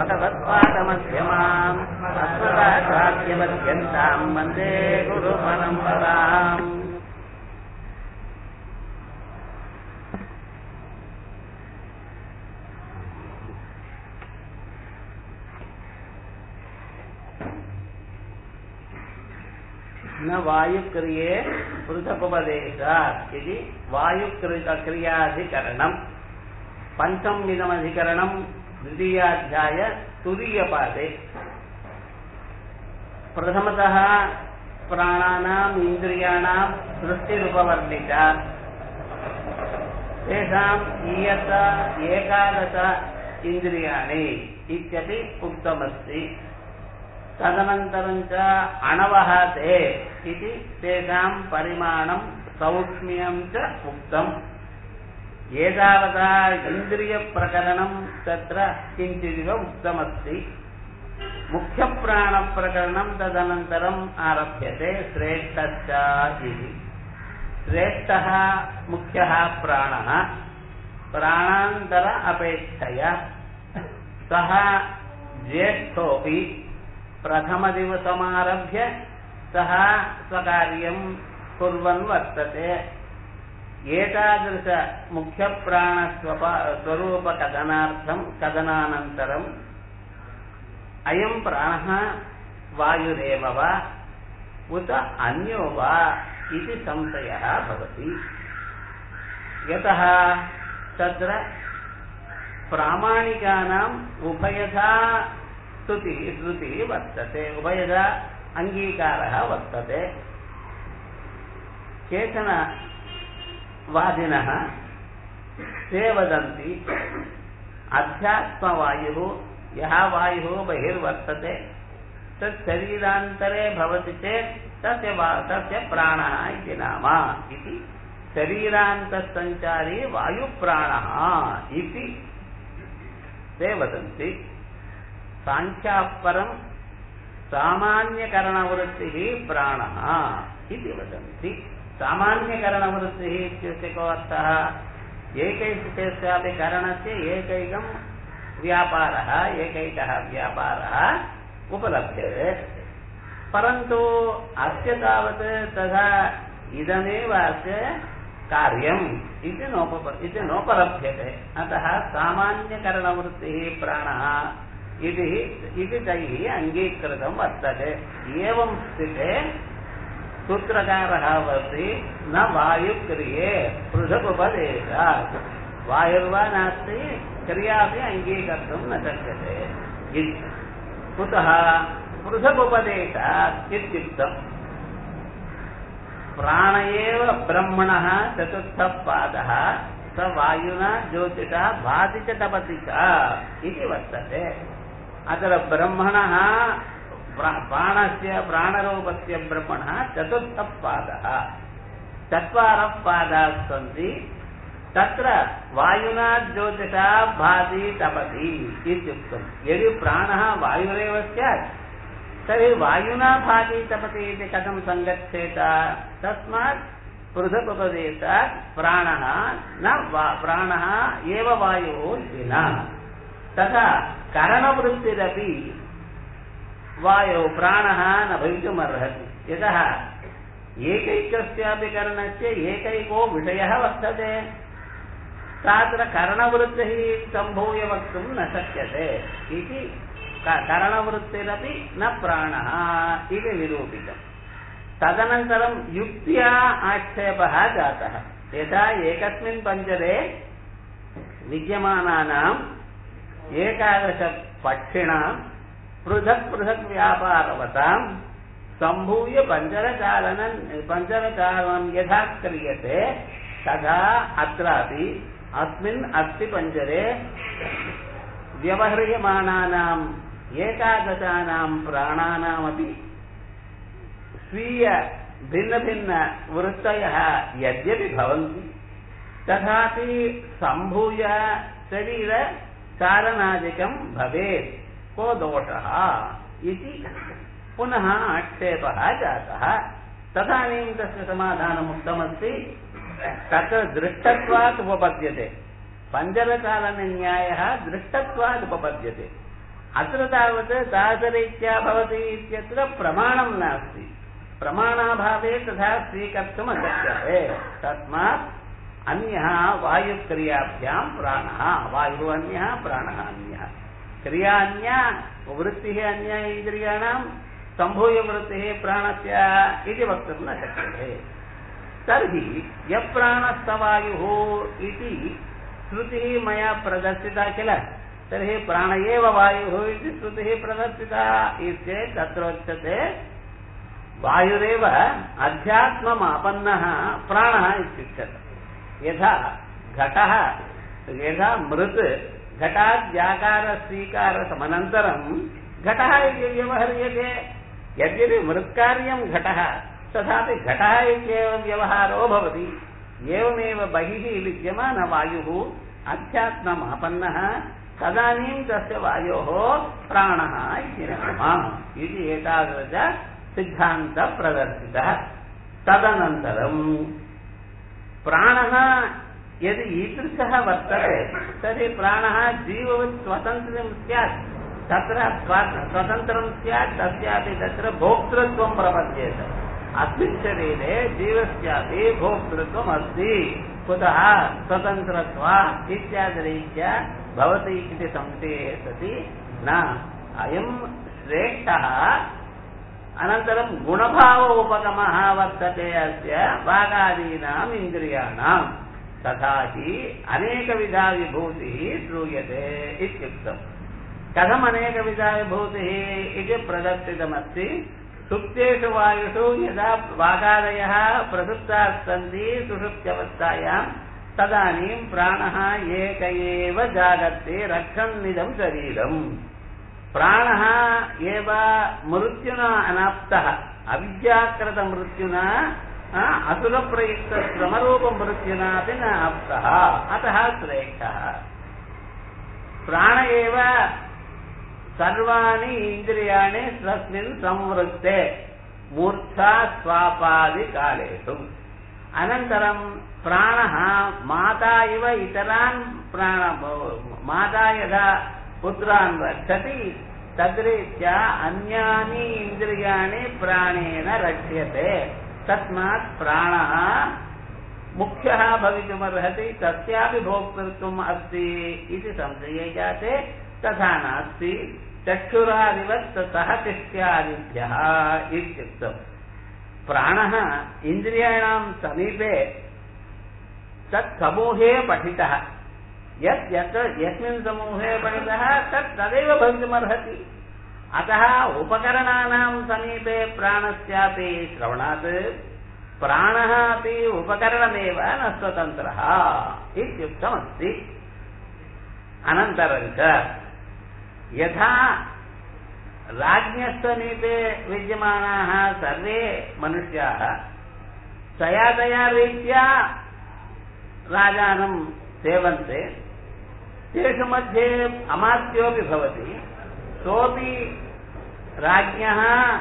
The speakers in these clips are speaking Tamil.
भगवत्पादमध्यमाम् अस्मदाचार्यमध्यन्ताम् वन्दे गुरुपरम्पराम् न वायुक्रिये पृथकुपदेशात् इति वायुकृतक्रियाधिकरणम् पञ्चममिदमधिकरणम् द्वितीयाध्याय तुरीयपादे प्रथमतः प्राणानाम् इन्द्रियाणाम् सृष्टिरुपवर्णिता तेषाम् इयत एकादश इन्द्रियाणि इत्यपि उक्तमस्ति तदनन्तरं च अणवः ते इति तेषां परिमाणं सौक्ष्म्यं च उक्तम् एतावता इन्द्रियप्रकरणं तत्र किञ्चिदिव उक्तमस्ति मुख्यप्राणप्रकरणं तदनन्तरम् आरभ्यते श्रेष्ठश्च इति श्रेष्ठः मुख्यः प्राणः प्राणान्तर अपेक्षया सः ज्येष्ठोऽपि प्रथमदिवसमारभ्य सः स्वकार्यं कुर्वन् वर्तते एतादृशमुख्यप्राणस्वप स्वरूपकथनार्थं कथनानन्तरम् अयं प्राणः वायुरेव वा उत अन्यो वा इति संशयः भवति यतः तत्र प्रामाणिकानाम् उभयथा स्तुतिः श्रुतिः वर्तते उभयथा अङ्गीकारः वर्तते केचन वादिनः ते वदन्ति अध्यात्मवायुः यः वायुः बहिर्वर्तते तत् शरीरान्तरे भवति चेत् तस्य वा तस्य प्राणः इति नाम इति शरीरान्तसञ्चारी वायुप्राणः इति ते वदन्ति साङ्ख्याः परं सामान्यकरणवृत्तिः प्राणः इति वदन्ति सामान्यकरणवृत्तिः इत्युक्ते को अर्थः एकैकस्यापि करणस्य एकैकं व्यापारः एकैकः व्यापारः उपलभ्यते परन्तु अस्य तावत् तथा इदमेव अस्य कार्यम् इति नोप इति नोपलभ्यते अतः सामान्यकरणवृत्तिः प्राणः इति इति तैः अङ्गीकृतं वर्तते एवं स्थिते सूत्रकारः वदति न वायुक्रिये पृथगुपदेशात् वायुर्वा नास्ति क्रियापि अङ्गीकर्तुं न शक्यते इति कुतः पृथगुपदेशात् इत्युक्तम् प्राण एव ब्रह्मणः चतुर्थः पादः स वायुना ज्योतिषा भाति च तपति च इति वर्तते अत्र ब्रह्मणः प्राणस्य प्राणरूपस्य ब्रह्मणः चतुर्थः पादः चत्वारः पादाः सन्ति तत्र वायुना ज्योतिषा भाति तपति इत्युक्तम् यदि प्राणः वायुरेव स्यात् तर्हि वायुना भाति तपति इति कथं सङ्गच्छेत तस्मात् पृथकुपदेशात् प्राणः न वा प्राणः एव वायुः इति न तथा करणवृत्तिरपि वायुः प्राणः न भवितुमर्हति यतः एकैकस्यापि करणस्य एकैको विषयः वर्तते तत्र करणवृत्तिः सम्भूय वक्तुं न शक्यते इति करणवृत्तिरपि न प्राणः इति निरूपितम् तदनन्तरं युक्त्या आक्षेपः जातः यथा एकस्मिन् पञ्जरे विद्यमानानाम् एकादशपक्षिणां पृथक् पृथक् व्यापारवतां सम्भूय पञ्जरचालनं पञ्जरचालनं यथा क्रियते तथा अत्रापि अस्मिन् अस्ति पञ्जरे व्यवह्रियमाणानाम् एकादशानां प्राणानामपि स्वीय भिन्नभिन्नवृत्तयः यद्यपि भवन्ति तथापि सम्भूय शरीरचालनादिकं भवेत् को दोषः इति पुनः आक्षेपः जातः तदानीं तस्य समाधानमुक्तमस्ति तत्र दृष्टत्वात् उपपद्यते पञ्जरचालनन्यायः दृष्टत्वात् उपपद्यते अत्र तावत् तादृरीत्या भवति इत्यत्र प्रमाणं नास्ति प्रमाणाभावे तथा स्वीकर्तुम् अशक्यते तस्मात् अन्यः वायुक्रियाभ्यां प्राणः वायुः अन्यः प्राणः अन्यः क्रिया अन्या वृत्तिः अन्या इन्द्रियाणां सम्भूय वृत्तिः प्राणस्य इति वक्तुं न शक्यते तर्हि यः प्राणस्तवायुः इति श्रुतिः मया प्रदर्शिता किल तर्हि प्राण एव वायुः इति श्रुतिः प्रदर्शिता इत्येतत् तत्रोच्यते वायुरेव अध्यात्ममापन्नः प्राणः इत्युच्यते यथा घटः यथा मृत् घटाद्याकारस्वीकारसमनन्तरं घटः इति व्यवह्रियते यद्यपि मृत्कार्यं घटः तथापि घटः इत्येव व्यवहारो भवति एवमेव बहिः विद्यमानवायुः अध्यात्ममापन्नः तदानीं तस्य वायोः प्राणः इति नाम इति एतादृश सिद्धान्तः प्रदर्शितः तदनन्तरम् प्राणः यदि ईदृशः वर्तते तर्हि प्राणः जीववत् स्वतन्त्रं स्यात् तत्र स्वतन्त्रं स्यात् तस्यापि तत्र भोक्तृत्वं प्रपद्येत अस्मिन् शरीरे जीवस्यापि भोक्तृत्वम् अस्ति कुतः स्वतन्त्रत्वा इत्यादिरीत्या भवति इति संशये सति न अयं श्रेष्ठः अनन्तरं गुणभाव उपगमः वर्तते अस्य वागादीनाम् इन्द्रियाणाम् तथा हि अनेकविधा विभूतिः श्रूयते इत्युक्तम् कथम् अनेकविधा विभूतिः इति प्रदर्शितमस्ति सुप्तेषु वायुषु यदा वागादयः प्रसुप्ताः सन्ति सुषुप्त्यवस्थायाम् तदानीं प्राणः एक एव जागर्ति रक्षन्निदं शरीरम् प्राणः एव मृत्युना अनाप्तः अविद्याकृतमृत्युना असुरप्रयुक्तश्रमरूपमृत्युना अपि न आप्तः अतः श्रेष्ठः प्राण एव सर्वाणि इन्द्रियाणि स्वस्मिन् संवृत्ते मूर्च्छा स्वापादिकालेषु अनन्तरं प्राणः माता इव इतरान् प्राण माता यदा पुत्रान् रक्षति तद्रीत्या अन्यानि इन्द्रियाणि प्राणेन रक्ष्यते तस्मात् प्राणः मुख्यः भवितुमर्हति तस्यापि भोक्तृत्वम् अस्ति इति संशये जाते तथा नास्ति चक्षुरादिवत् ततः तिष्ठ्यादिभ्यः इत्युक्तम् प्राणः इन्द्रियाणां समीपे तत् समूहे पठितः यत् यत् यस्मिन् समूहे पठितः तत् तदेव भवितुमर्हति अतः उपकरणानां समीपे प्राणस्यापि श्रवणात् प्राणः अपि उपकरणमेव न स्वतन्त्रः इत्युक्तमस्ति अनन्तरं च यथा राज्ञः समीपे विद्यमानाः सर्वे मनुष्याः तया तया रीत्या राजानं सेवन्ते तेषु मध्ये अमात्योऽपि भवति सोऽपि राज्ञः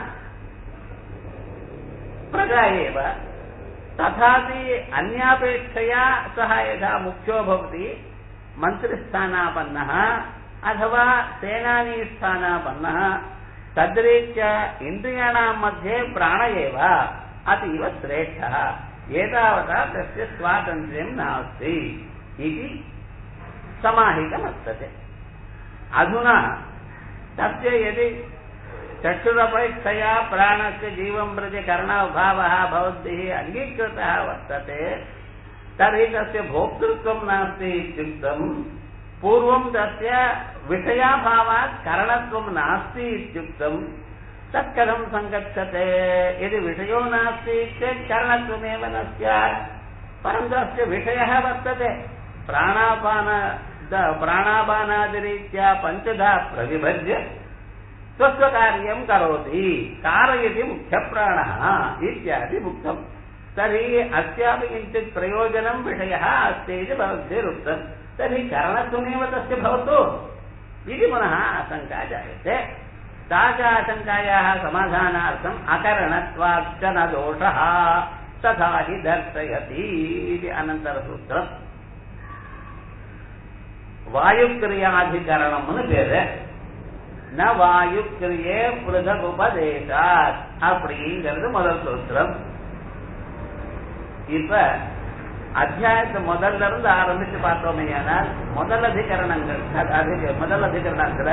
प्रजा एव तथापि अन्यापेक्षया सः यथा मुख्यो भवति मन्त्रिस्थानापन्नः अथवा सेनानीस्थानापन्नः तद्रीत्या इन्द्रियाणां मध्ये प्राण एव अतीव श्रेष्ठः एतावता तस्य स्वातन्त्र्यं नास्ति इति समाहितमस्तते अधुना तस्य यदि चक्षुरपेक्षया प्राणस्य जीवं प्रति कर्णाभावः भवद्भिः अङ्गीकृतः वर्तते तर्हि तस्य भोक्तृत्वं नास्ति इत्युक्तम् पूर्वं तस्य विषयाभावात् करणत्वं नास्ति इत्युक्तम् तत्कथं सङ्गच्छते यदि विषयो नास्ति चेत् करणत्वमेव न स्यात् परन्तु अस्य विषयः वर्तते प्राणापान प्राणापानादिरीत्या पञ्चधा प्रतिभज्य स्वस्वकार्यं करोति कारयति मुख्यप्राणः इत्यादि उक्तम् तर्हि अस्यापि किञ्चित् प्रयोजनं विषयः अस्ति इति भवद्भिरुक्तम् तर्हि करणत्वमेव तस्य भवतु इति पुनः आशङ्का जायते तासाशङ्कायाः समाधानार्थम् अकरणत्वाच्च न दोषः तथा हि दर्शयति इति अनन्तरसूत्रम् வாயுக்கிரியாதிகரணம்னு பேரு ந வாயு கிரியே புருதக் உபதேசாத் அப்படிங்கிறது முதல் சூத்திரம் இப்ப அத்தியாயத்தை முதல்ல இருந்து ஆரம்பிச்சு பார்த்தோமே ஆனால் முதல் அதிகரணங்கள் அதிக முதல் அதிகரணத்துல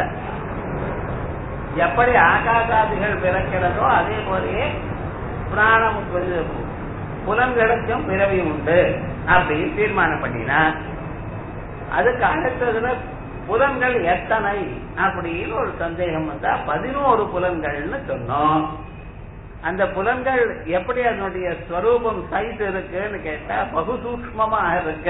எப்படி ஆகாசாதிகள் பிறக்கிறதோ அதே போலயே பிராணம் புலன்களுக்கும் பிறவி உண்டு அப்படின்னு தீர்மானம் பண்ணினா அதுக்கு அடுத்ததுல புலன்கள் எத்தனை அப்படின்னு ஒரு சந்தேகம் வந்தா பதினோரு புலன்கள்னு சொன்னோம் அந்த புலன்கள் எப்படி அதனுடைய ஸ்வரூபம் சைஸ் இருக்குன்னு கேட்டா பகு சூக்மமாக இருக்க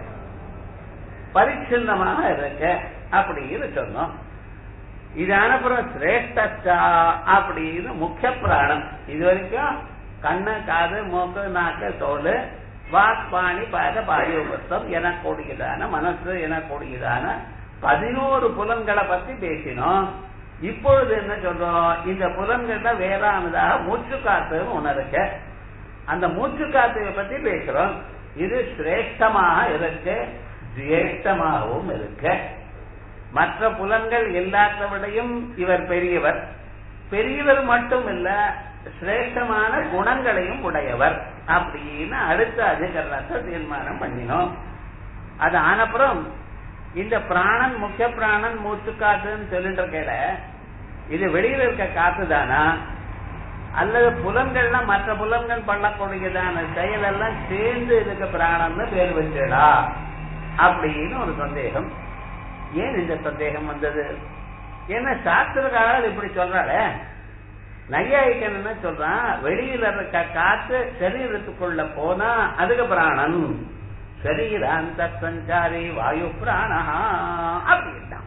பரிச்சின்னமாக இருக்க அப்படின்னு சொன்னோம் இது அனுப்புறம் சிரேஷ்டா அப்படின்னு முக்கிய பிராணம் இது வரைக்கும் கண்ணு காது மூக்கு நாக்கு தோல் வாக் பாணி பாத பாயுபத்தம் எனக்கூடியதான மனசு எனக்கூடியதான பதினோரு புலன்களை பத்தி பேசினோம் இப்பொழுது என்ன சொல்றோம் இந்த புலன்கள்ல வேறானதாக மூச்சு காத்துன்னு ஒண்ணு இருக்கு அந்த மூச்சு காத்தை பத்தி பேசுறோம் இது சிரேஷ்டமாக இருக்கு ஜேஷ்டமாகவும் இருக்கு மற்ற புலன்கள் எல்லாத்த விடையும் இவர் பெரியவர் பெரியவர் மட்டும் இல்ல சிரேஷ்டமான குணங்களையும் உடையவர் அப்படின்னு அடுத்த அதிகரணத்தை தீர்மானம் பண்ணினோம் அது ஆனப்புறம் இந்த பிராணன் முக்கிய பிராணன் மூச்சு காத்துன்னு சொல்லிட்டு இருக்கையில இது வெளியில இருக்க காத்து தானா அல்லது புலன்கள்லாம் மற்ற புலன்கள் பண்ணக்கூடியதான செயல் எல்லாம் சேர்ந்து இருக்க பிராணம்னு பேர் வச்சடா அப்படின்னு ஒரு சந்தேகம் ஏன் இந்த சந்தேகம் வந்தது ஏன்னா சாஸ்திரக்காரர் இப்படி சொல்றாரு நையாயிக்கன் என்ன சொல்றான் வெளியில இருக்க காத்து சரீரத்துக்குள்ள போனா அதுக்கு பிராணன் சரீராந்த சஞ்சாரி வாயு பிராணஹா அப்படின்ட்டான்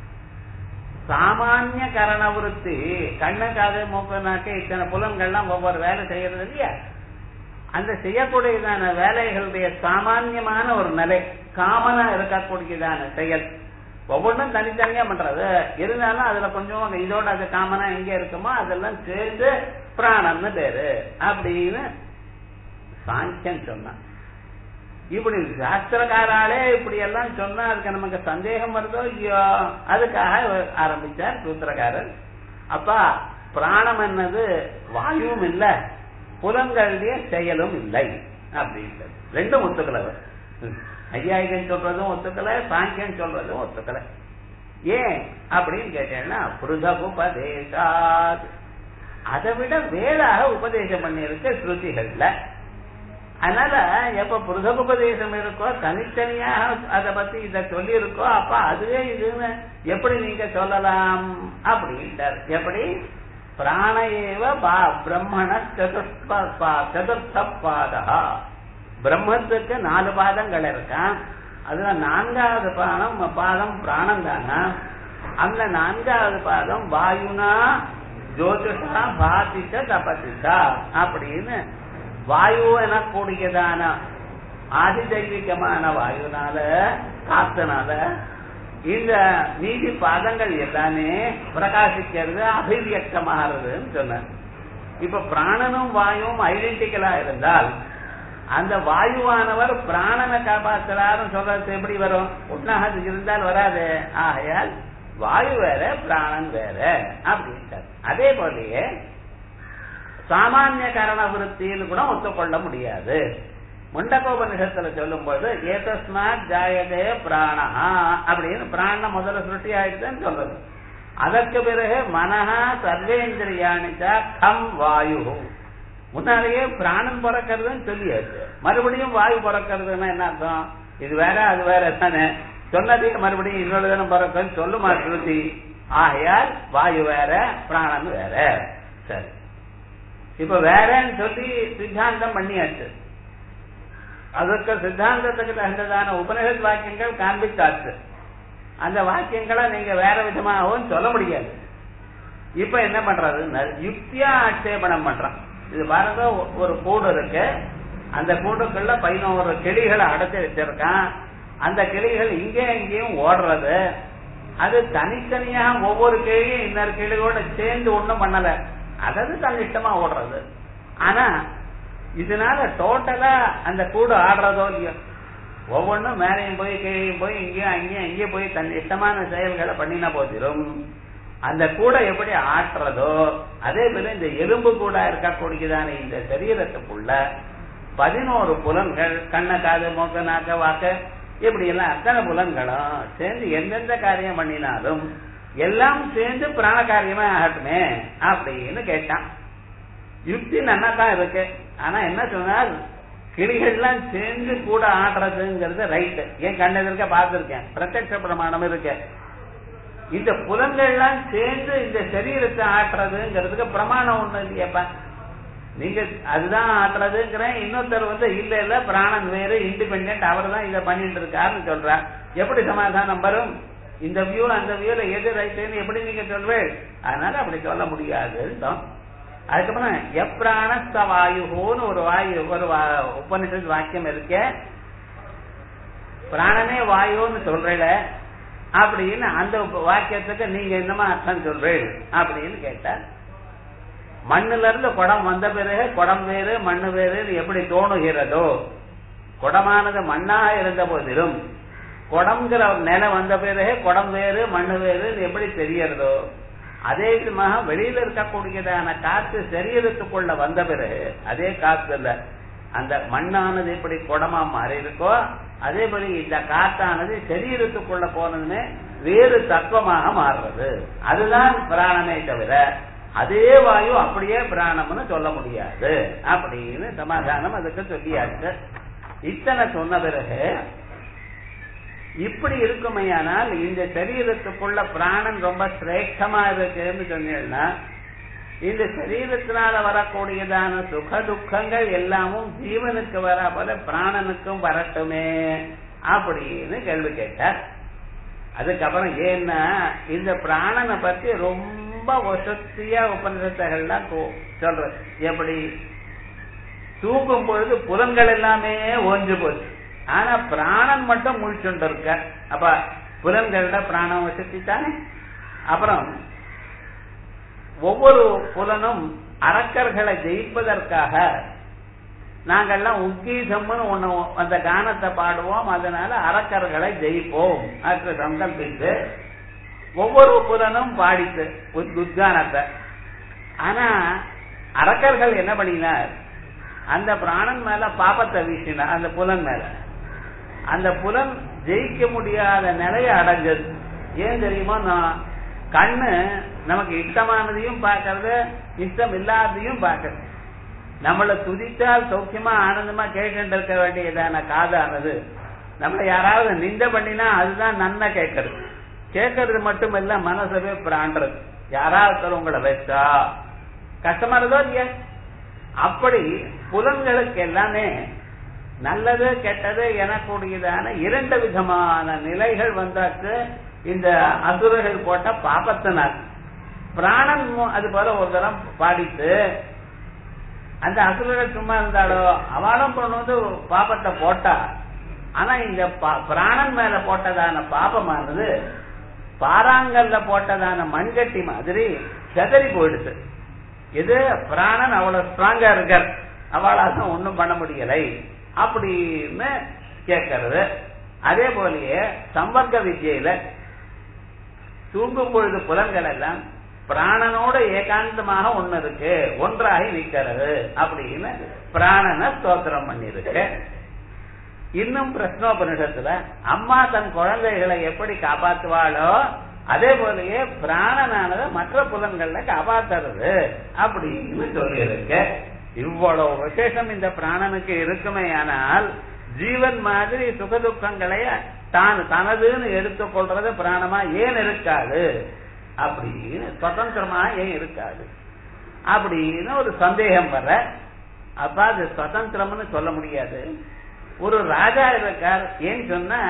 சாமானிய கரண விருத்தி கண்ணு காது மூக்கு நாக்கு இத்தனை புலன்கள்லாம் ஒவ்வொரு வேலை செய்யறது இல்லையா அந்த செய்யக்கூடியதான வேலைகளுடைய சாமான்யமான ஒரு நிலை காமனா இருக்கக்கூடியதான செயல் ஒவ்வொன்றும் தனித்தனியா பண்றது இருந்தாலும் அதுல கொஞ்சம் இதோட அது காமனா எங்க இருக்குமோ அதெல்லாம் சேர்ந்து பிராணம்னு பேரு அப்படின்னு சாங்கியன் சொன்னான் இப்படி சாஸ்திரக்காராலே இப்படி எல்லாம் சொன்னா அதுக்கு நமக்கு சந்தேகம் வருதோ இல்லையோ அதுக்காக ஆரம்பிச்சார் சூத்திரக்காரர் அப்பா பிராணம் என்னது வாயுவும் இல்ல புலன்களுடைய செயலும் இல்லை அப்படின்றது ரெண்டும் ஒத்துக்கல ஐயாயிரம் சொல்றதும் ஒத்துக்கல சாங்கியம் சொல்றதும் ஒத்துக்கல ஏன் அப்படின்னு கேட்டேன்னா புருதகுபதேசாத் அதை விட வேறாக உபதேசம் பண்ணியிருக்க ஸ்ருதிகள்ல அதனால எப்ப புருதகுபதேசம் இருக்கோ தனித்தனியாக அதை பத்தி இத சொல்லி இருக்கோ அப்ப அதுவே இதுன்னு எப்படி நீங்க சொல்லலாம் அப்படின்ட்டார் எப்படி பிராண ஏவ பிரம்மண சதுர்த்த பாதா பிரம்மத்துக்கு நாலு பாதங்கள் இருக்கான் அதுல நான்காவது பாதம் பாதம் பிராணம் தானா அந்த நான்காவது பாதம் வாயுனா ஜோதிஷா பாதிச்ச தபதிச்சா அப்படின்னு வாயு எனக்கூடியதான ஆதிதெய்வீகமான வாயுனால காத்துனால இந்த நீதி பாதங்கள் எல்லாமே பிரகாசிக்கிறது அபிவியக்தமாகிறதுன்னு சொன்ன இப்ப பிராணனும் வாயுவும் ஐடென்டிக்கலா இருந்தால் அந்த வாயுவானவர் பிராணனை காப்பாற்றுறாருன்னு சொல்றது எப்படி வரும் உண்ணாக இருந்தால் வராது ஆகையால் வாயு வேற பிராணன் வேற அப்படின்ட்டார் அதே போலயே சாமானிய காரண விருத்தின்னு கூட ஒத்துக்கொள்ள முடியாது முண்டகோபனிஷத்துல சொல்லும் போது ஏதஸ்மாத் ஜாயதே பிராணா அப்படின்னு பிராண முதல்ல சுருட்டி ஆயிடுச்சுன்னு சொல்றது அதற்கு பிறகு மனஹா சர்வேந்திரியானிச்சா கம் வாயு முன்னாலேயே பிராணன் பிறக்கிறதுன்னு சொல்லியாச்சு மறுபடியும் வாயு பிறக்கிறதுன்னா என்ன அர்த்தம் இது வேற அது வேற தானே சொன்னதே மறுபடியும் இன்னொரு தினம் பிறக்குன்னு சொல்லுமா ஸ்ருதி ஆகையால் வாயு வேற பிராணன் வேற சரி இப்ப வேறன்னு சொல்லி சித்தாந்தம் பண்ணியாச்சு அதற்கு சித்தாந்தத்துக்கு தகுந்ததான உபநிஷத் வாக்கியங்கள் காண்பித்தாச்சு அந்த வாக்கியங்களை நீங்க வேற விதமாகவும் சொல்ல முடியாது இப்ப என்ன பண்றது யுக்தியா ஆட்சேபணம் பண்றான் இது பாருங்க ஒரு கூடு இருக்கு அந்த கூண்டுக்குள்ள பதினோரு கிளிகளை அடைச்சு வச்சிருக்கான் அந்த கிளிகள் இங்கே இங்கேயும் ஓடுறது அது தனித்தனியா ஒவ்வொரு கிளியும் இன்னொரு கிளியோட சேர்ந்து ஒண்ணும் பண்ணல அதாவது தன் இஷ்டமா ஓடுறது ஆனா இதனால டோட்டலா அந்த கூடு ஆடுறதோ இல்லையோ ஒவ்வொன்றும் மேலையும் போய் கீழையும் போய் இங்கேயும் அங்கேயும் இங்கேயும் போய் தன் இஷ்டமான செயல்களை பண்ணின போதிலும் அந்த கூடை எப்படி ஆட்டுறதோ அதே போல இந்த எலும்பு கூட இருக்கக்கூடியதான இந்த சரீரத்துக்குள்ள பதினோரு புலன்கள் கண்ண காது மூக்க நாக்க வாக்க இப்படி எல்லாம் அத்தனை புலன்களும் சேர்ந்து எந்தெந்த காரியம் பண்ணினாலும் எல்லாம் சேர்ந்து பிராண காரியமே ஆகட்டுமே அப்படின்னு கேட்டான் யுக்தி நல்லா தான் இருக்கு ஆனா என்ன சொன்னால் கிளிகள்லாம் சேர்ந்து கூட ஆடுறதுங்கிறது ரைட்டு என் கண்ணு இருக்க பார்த்திருக்கேன் பிரத்யட்ச பிரமாணம் இருக்கு இந்த புலங்கள்லாம் சேர்ந்து இந்த சரீரத்தை ஆட்டுறதுங்கிறதுக்கு பிரமாணம் ஒண்ணு இல்லையாப்பா நீங்க அதுதான் ஆட்டுறதுங்கிறேன் இன்னொருத்தர் வந்து இல்ல இல்ல பிராணன் வேறு இண்டிபெண்ட் அவர் தான் இதை பண்ணிட்டு இருக்காருன்னு சொல்றார் எப்படி சமாதானம் வரும் இந்த வியூ அந்த வியூல எது ரைட்டுன்னு எப்படி நீங்க சொல்வேன் அதனால அப்படி சொல்ல முடியாது அதுக்கப்புறம் எப்ராணஸ்த வாயுன்னு ஒரு வாயு ஒரு உபனிஷத் வாக்கியம் இருக்கு பிராணனே வாயுன்னு சொல்றேல அப்படின்னு அந்த வாக்கியத்துக்கு நீங்க என்னமா அர்த்தம் சொல்றேன் அப்படின்னு கேட்டார் மண்ணுல இருந்து குடம் வந்த பிறகு குடம் வேறு மண்ணு வேறு எப்படி தோணுகிறதோ குடமானது மண்ணாக இருந்த போதிலும் குடம்ங்கிற நிலை வந்த பிறகு குடம் வேறு மண்ணு வேறு எப்படி தெரியறதோ அதே விதமாக வெளியில இருக்கக்கூடியதான காற்று சரீரத்துக்குள்ள வந்த பிறகு அதே காற்று இல்ல அந்த மண்ணானது எப்படி குடமா மாறி இருக்கோ அதே போல இந்த காத்தானது சரீரத்துக்குள்ள போனதுமே வேறு தத்துவமாக மாறுறது அதுதான் பிராணமே தவிர அதே வாயு அப்படியே பிராணம்னு சொல்ல முடியாது அப்படின்னு சமாதானம் அதுக்கு சொல்லியாச்சு இத்தனை சொன்ன பிறகு இப்படி இருக்குமையானால் இந்த சரீரத்துக்குள்ள பிராணன் ரொம்ப சிரேஷ்டமா இருக்குன்னு சொன்னீங்கன்னா இந்த சரீரத்தினால வரக்கூடியதான சுக துக்கங்கள் எல்லாமும் ஜீவனுக்கு வர போல பிராணனுக்கும் வரட்டுமே அப்படின்னு கேள்வி கேட்டார் அதுக்கப்புறம் ஏன்னா இந்த பிராணனை பத்தி ரொம்ப வசதியா உபநிஷத்துகள்லாம் சொல்ற எப்படி தூங்கும் பொழுது புலன்கள் எல்லாமே ஓஞ்சு போச்சு ஆனா பிராணன் மட்டும் முழிச்சுண்டு இருக்க அப்ப புலன்களோட பிராணம் வசதித்தானே அப்புறம் ஒவ்வொரு புலனும் அரக்கர்களை ஜெயிப்பதற்காக நாங்கெல்லாம் உக்கீசம்னு ஒண்ணு அந்த கானத்தை பாடுவோம் அதனால அரக்கர்களை ஜெயிப்போம் அதுக்கு சங்கல்பித்து ஒவ்வொரு புலனும் பாடித்து உத்கானத்தை ஆனா அரக்கர்கள் என்ன பண்ணினார் அந்த பிராணன் மேல பாப்பத்தை வீசினார் அந்த புலன் மேல அந்த புலன் ஜெயிக்க முடியாத நிலையை அடைஞ்சது ஏன் தெரியுமா நான் கண்ணு நமக்கு இஷ்டமானதையும் பார்க்கறது இஷ்டம் இல்லாததையும் பார்க்கறது நம்மளை துதித்தால் சௌக்கியமா ஆனந்தமா கேட்டு இருக்க வேண்டியதான காதானது நம்மளை யாராவது நிந்த பண்ணினா அதுதான் நன்மை கேட்கறது கேட்கறது மட்டும் இல்ல மனசவே பிராண்டது யாராவது உங்களை வச்சா கஷ்டமா இருந்தோ இல்லையா அப்படி புலன்களுக்கு எல்லாமே நல்லது கெட்டது எனக்கூடியதான இரண்டு விதமான நிலைகள் வந்தாச்சு இந்த அசுரர்கள் போட்ட பாப்பத்தினால் பிராணன் அது போல ஒரு தரம் பாடித்து அந்த அசுரர்கள் சும்மா இருந்தாலோ அவளும் கொண்டு வந்து பாப்பத்தை போட்டா ஆனா இந்த பிராணன் மேல போட்டதான பாபமானது பாறாங்கல்ல போட்டதான மண்கட்டி மாதிரி செதறி போயிடுச்சு இது பிராணன் அவ்வளவு ஸ்ட்ராங்கா இருக்கார் அவளால ஒண்ணும் பண்ண முடியலை அப்படின்னு கேட்கறது அதே போலயே சம்பர்க்க வித்தியில தூங்கும் பொழுது புலன்கள் எல்லாம் பிராணனோட ஏகாந்தமாக ஒண்ணு இருக்கு ஒன்றாகி நிக்கிறது அப்படின்னு பிராணனை ஸ்தோத்திரம் பண்ணிருக்கு இன்னும் பிரஸ்னோபனிஷத்துல அம்மா தன் குழந்தைகளை எப்படி காப்பாத்துவாளோ அதே போலயே பிராணனானது மற்ற புலன்கள்ல காப்பாத்துறது அப்படின்னு சொல்லியிருக்கு இவ்வளவு விசேஷம் இந்த பிராணனுக்கு இருக்குமே ஆனால் ஜீவன் மாதிரி சுகதுக்கங்களை தான் தனதுன்னு எடுத்துக்கொள்றது பிராணமா ஏன் இருக்காது அப்படின்னு சுதந்திரமா ஏன் இருக்காது அப்படின்னு ஒரு சந்தேகம் வர அப்ப அது சுதந்திரம்னு சொல்ல முடியாது ஒரு ராஜா இருக்கார் ஏன்னு சொன்னா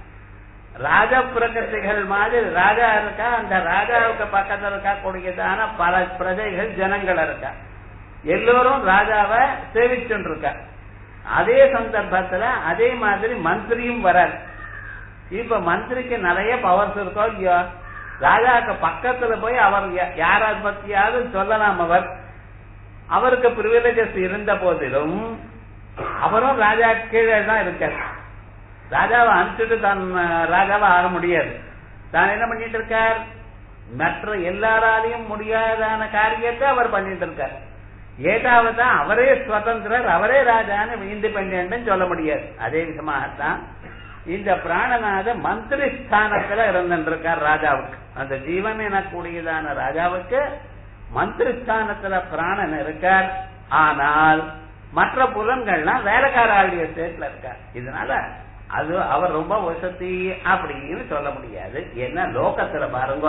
ராஜ பிரகதிகள் மாதிரி ராஜா இருக்கா அந்த ராஜாவுக்கு பக்கத்துல இருக்கா கூடியதான பல பிரஜைகள் ஜனங்கள் இருக்கா எல்லோரும் ராஜாவை சேவிச்சுட்டு இருக்கா அதே சந்தர்ப்பத்துல அதே மாதிரி மந்திரியும் வரார் இப்ப மந்திரிக்கு நிறைய பவர்ஸ் இருக்கோ இல்லையோ ராஜாவுக்கு பக்கத்துல போய் அவர் யார பத்தியாவது சொல்லலாம் அவர் அவருக்கு பிரிவிலேஜஸ் இருந்த போதிலும் அவரும் ராஜா கீழே தான் இருக்கார் ராஜாவை அனுப்பிச்சுட்டு தான் ராஜாவை ஆக முடியாது தான் என்ன பண்ணிட்டு இருக்கார் மற்ற எல்லாராலையும் முடியாதான காரியத்தை அவர் பண்ணிட்டு இருக்கார் ஏதாவது அவரே சுதந்திரர் அவரே ராஜான்னு இண்டிபெண்ட் சொல்ல முடியாது அதே விதமாகத்தான் இந்த பிராணநாத மந்திரி ஸ்தானத்துல இருந்திருக்கார் ராஜாவுக்கு அந்த ஜீவன் எனக்கூடியதான ராஜாவுக்கு மந்திரி ஸ்தானத்துல பிராணன் இருக்கார் ஆனால் மற்ற புலன்கள்லாம் வேலைக்கார ஆளுடைய ஸ்டேட்ல இருக்கார் இதனால அது அவர் ரொம்ப வசதி அப்படின்னு சொல்ல முடியாது ஏன்னா லோகத்துல பாருங்க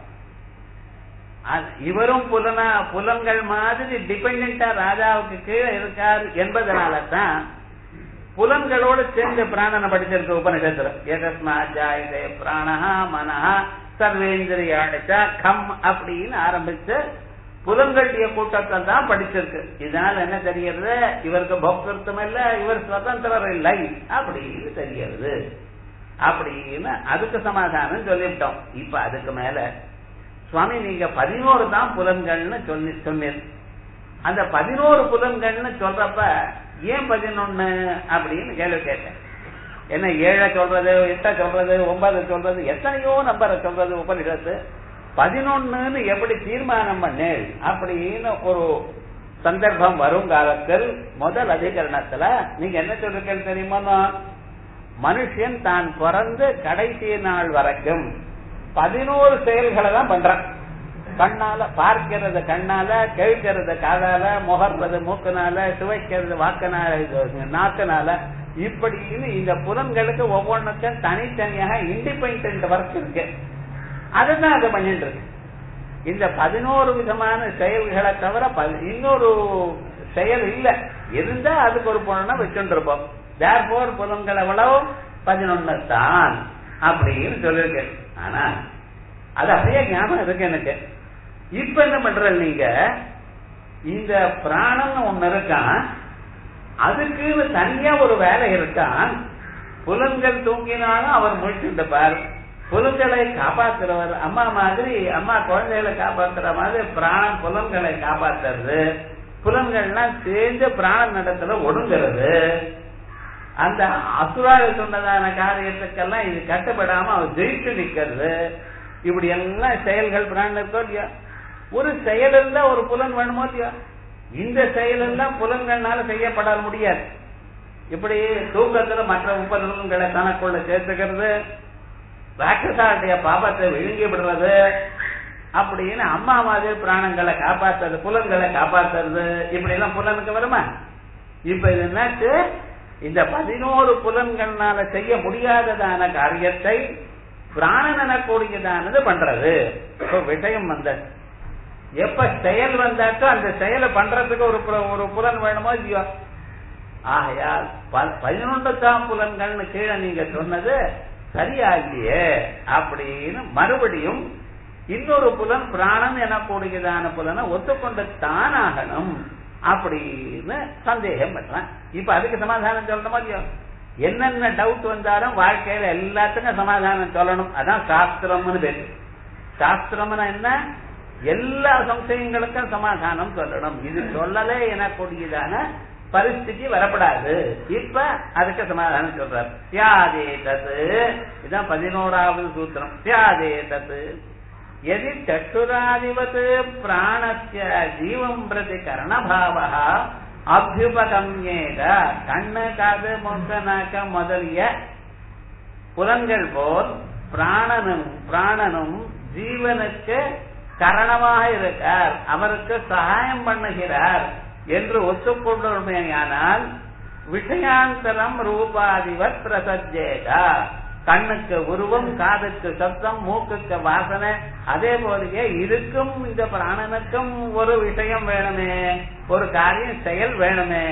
இவரும் புலனா புலன்கள் மாதிரி டிபெண்டா ராஜாவுக்கு கீழே இருக்கார் என்பதனால தான் புலன்களோடு சேர்ந்து பிராணனை படிச்சிருக்க உபனிஷத்துல எதஸ்மா ஜாயதே பிராணஹா மனஹா சர்வேந்திரியாடிச்சா கம் அப்படின்னு ஆரம்பிச்சு புலன்களுடைய கூட்டத்தை தான் படிச்சிருக்கு இதனால என்ன தெரியறது இவருக்கு பக்தத்துவம் இல்ல இவர் சுதந்திரர் இல்லை அப்படின்னு தெரியறது அப்படின்னு அதுக்கு சமாதானம் சொல்லிவிட்டோம் இப்ப அதுக்கு மேல சுவாமி நீங்க பதினோரு தான் புலன்கள்னு சொல்லி சொன்னீர் அந்த பதினோரு புலன்கள்னு சொல்றப்ப ஏன் பதினொன்னு அப்படின்னு கேள்வி கேட்டேன் என்ன ஏழை சொல்றது எட்ட சொல்றது ஒன்பது சொல்றது எத்தனையோ நம்பரை சொல்றது உபனிஷத்து பதினொன்னுன்னு எப்படி தீர்மானம் பண்ணேன் அப்படின்னு ஒரு சந்தர்ப்பம் வரும் காலத்தில் முதல் அதிகரணத்துல நீங்க என்ன சொல்றீங்கன்னு தெரியுமா மனுஷன் தான் பிறந்து கடைசி நாள் வரைக்கும் பதினோரு செயல்களை தான் பண்றான் கண்ணால பார்க்கிறது கண்ணால கேட்கறது காதால முகர்றது மூக்கனால சுவைக்கிறது வாக்கனால நாக்கனால இப்படின்னு இந்த புலன்களுக்கு ஒவ்வொன்றுக்கும் தனித்தனியாக இண்டிபெண்ட் ஒர்க் இருக்கு அதுதான் அதை பண்ணிட்டு இருக்கு இந்த பதினோரு விதமான செயல்களை தவிர இன்னொரு செயல் இல்ல இருந்தா அதுக்கு ஒரு புலனை வச்சுட்டு இருப்போம் தேர்போர் புலன்கள் எவ்வளவு பதினொன்னு தான் அப்படின்னு சொல்லிருக்கேன் ஆனா அது அப்படியே ஞாபகம் இருக்கு எனக்கு இப்ப என்ன பண்ற நீங்க இந்த பிராணம் ஒண்ணு இருக்கான் அதுக்குன்னு தனியா ஒரு வேலை இருக்கான் புலன்கள் தூங்கினாலும் அவர் முடிச்சுட்டு பாரு புலன்களை காப்பாத்துறவர் அம்மா மாதிரி அம்மா குழந்தைகளை காப்பாத்துற மாதிரி பிராணம் புலன்களை காப்பாத்துறது புலன்கள்லாம் சேர்ந்து பிராண நடத்துல ஒடுங்கிறது அந்த அசுராக சொன்னதான காரியத்துக்கெல்லாம் இது கட்டுப்படாம அவர் ஜெயிச்சு நிக்கிறது இப்படி எல்லாம் செயல்கள் பிராணம் இருக்கோ இல்லையா ஒரு செயல் இருந்தா ஒரு புலன் வேணுமோ இல்லையா இந்த செயல் எல்லாம் புலன்கள்னால செய்யப்பட முடியாது இப்படி தூக்கத்துல மற்ற உபலன்களை தனக்குள்ள சேர்த்துக்கிறது ராட்சசாட்டிய பாபத்தை விழுங்கி விடுறது அப்படின்னு அம்மா மாதிரி பிராணங்களை காப்பாத்துறது புலன்களை காப்பாத்துறது இப்படி எல்லாம் புலனுக்கு வருமா இப்ப இது என்னாச்சு இந்த பதினோரு புலன்கள்னால செய்ய முடியாததான காரியத்தை பிராணனக்கூடியதானது பண்றது இப்ப விஷயம் வந்தது எப்ப செயல் வந்தாக்கோ அந்த செயலை பண்றதுக்கு ஒரு ஒரு புலன் வேணுமோ இல்லையோ ஆகையால் பதினொன்றாம் புலன்கள்னு கீழே நீங்க சொன்னது சரியா இல்லையே அப்படின்னு மறுபடியும் இன்னொரு புலன் பிராணன் எனக்கூடியதான புலனை ஒத்துக்கொண்டு தானாகணும் அப்படின்னு சந்தேகம் பண்றான் இப்ப அதுக்கு சமாதானம் சொல்லணுமா இல்லையோ என்னென்ன டவுட் வந்தாலும் வாழ்க்கையில எல்லாத்துக்கும் சமாதானம் சொல்லணும் அதான் சாஸ்திரம்னு பேரு சாஸ்திரம்னா என்ன எல்லா சம்சயங்களுக்கும் சமாதானம் சொல்லணும் இது சொல்லலே எனக்கூடியதான பரிஸ்திதி வரப்படாது இப்ப அதுக்கு சமாதானம் சொல்றார் தியாதே தத்து இதான் பதினோராவது சூத்திரம் தியாதே தத்து எதி சட்டுராதிவத் பிராணஸ்ய ஜீவம் பிரதி கரணபாவா அபியுபகம்யேத கண்ணு காது மூக்க நாக்க முதலிய புலன்கள் போல் பிராணனும் பிராணனும் ஜீவனுக்கு கரணமாக இருக்கார் அவருக்கு சகாயம் பண்ணுகிறார் என்று ஒத்துக்கொண்டுமையானால் விஷயாந்தரம் ரூபாதிவத் பிரசஜேதா கண்ணுக்கு உருவம் காதுக்கு சப்தம் மூக்குக்கு வாசனை அதே போலயே இருக்கும் இந்த பிராணனுக்கும் ஒரு விஷயம் வேணுமே ஒரு காரியம் செயல் வேணுமே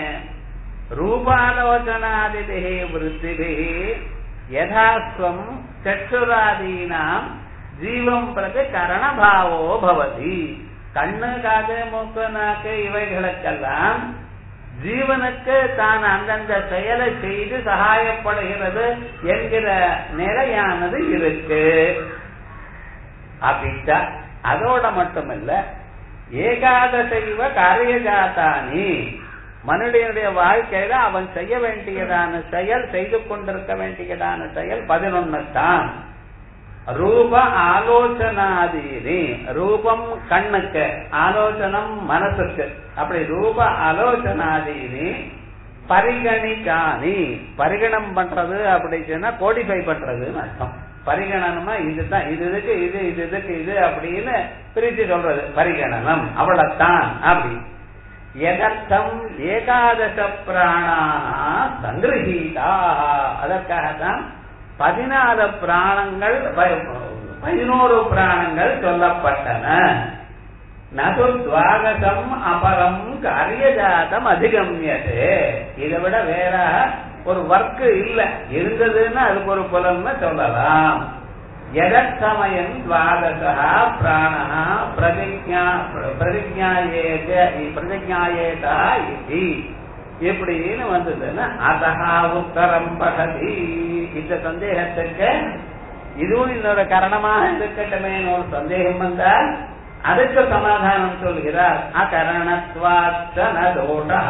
ரூபாலோச்சனாதிபிகி விருத்திபிகி யதாஸ்வம் சற்றுராதீனாம் ஜீவம் பிரதி கரணபாவோ பவதி கண்ணு காது மூக்கு நாக்கு இவைகளுக்கெல்லாம் ஜீவனுக்கு தான் அந்தந்த செயலை செய்து சகாயப்படுகிறது என்கிற நிலையானது இருக்கு அப்படின்ட்டா அதோட மட்டுமல்ல ஏகாதசைவ காரியஜாத்தானி மனுடைய வாழ்க்கையில அவன் செய்ய வேண்டியதான செயல் செய்து கொண்டிருக்க வேண்டியதான செயல் பதினொன்னு தான் ரூப ஆலோசனாதீனி ரூபம் கண்ணுக்கு ஆலோசனம் மனசுக்கு அப்படி ரூப ஆலோசனாதீனி பரிகணிக்கானி பரிகணம் பண்றது அப்படி சொன்னா கோடிஃபை பண்றதுன்னு அர்த்தம் பரிகணனமா இதுதான் இது இதுக்கு இது இது இதுக்கு இது அப்படின்னு பிரிச்சு சொல்றது பரிகணனம் அவ்வளவுதான் அப்படி எதர்த்தம் ஏகாதச பிராணா சங்கிரகீதா அதற்காகத்தான் பதினாலு பிராணங்கள் பதினோரு பிராணங்கள் சொல்லப்பட்டன நது துவாகசம் அபரம் காரியஜாதம் அதிகமியது இதை விட வேற ஒரு ஒர்க் இல்ல இருந்ததுன்னா அதுக்கு ஒரு புலம்னு சொல்லலாம் எதற்சமயம் துவாதசா பிராணா பிரதிஜா பிரதிஜாயேத பிரதிஜாயேதா இது எப்படின்னு வந்ததுன்னா அதஹா உத்தரம் பகதி இந்த சந்தேகத்துக்கு இதுவும் இன்னொரு காரணமாக இருக்கட்டுமேன்னு ஒரு சந்தேகம் வந்தால் அதுக்கு சமாதானம் சொல்கிறார் அகரணத்வாச்சன தோஷா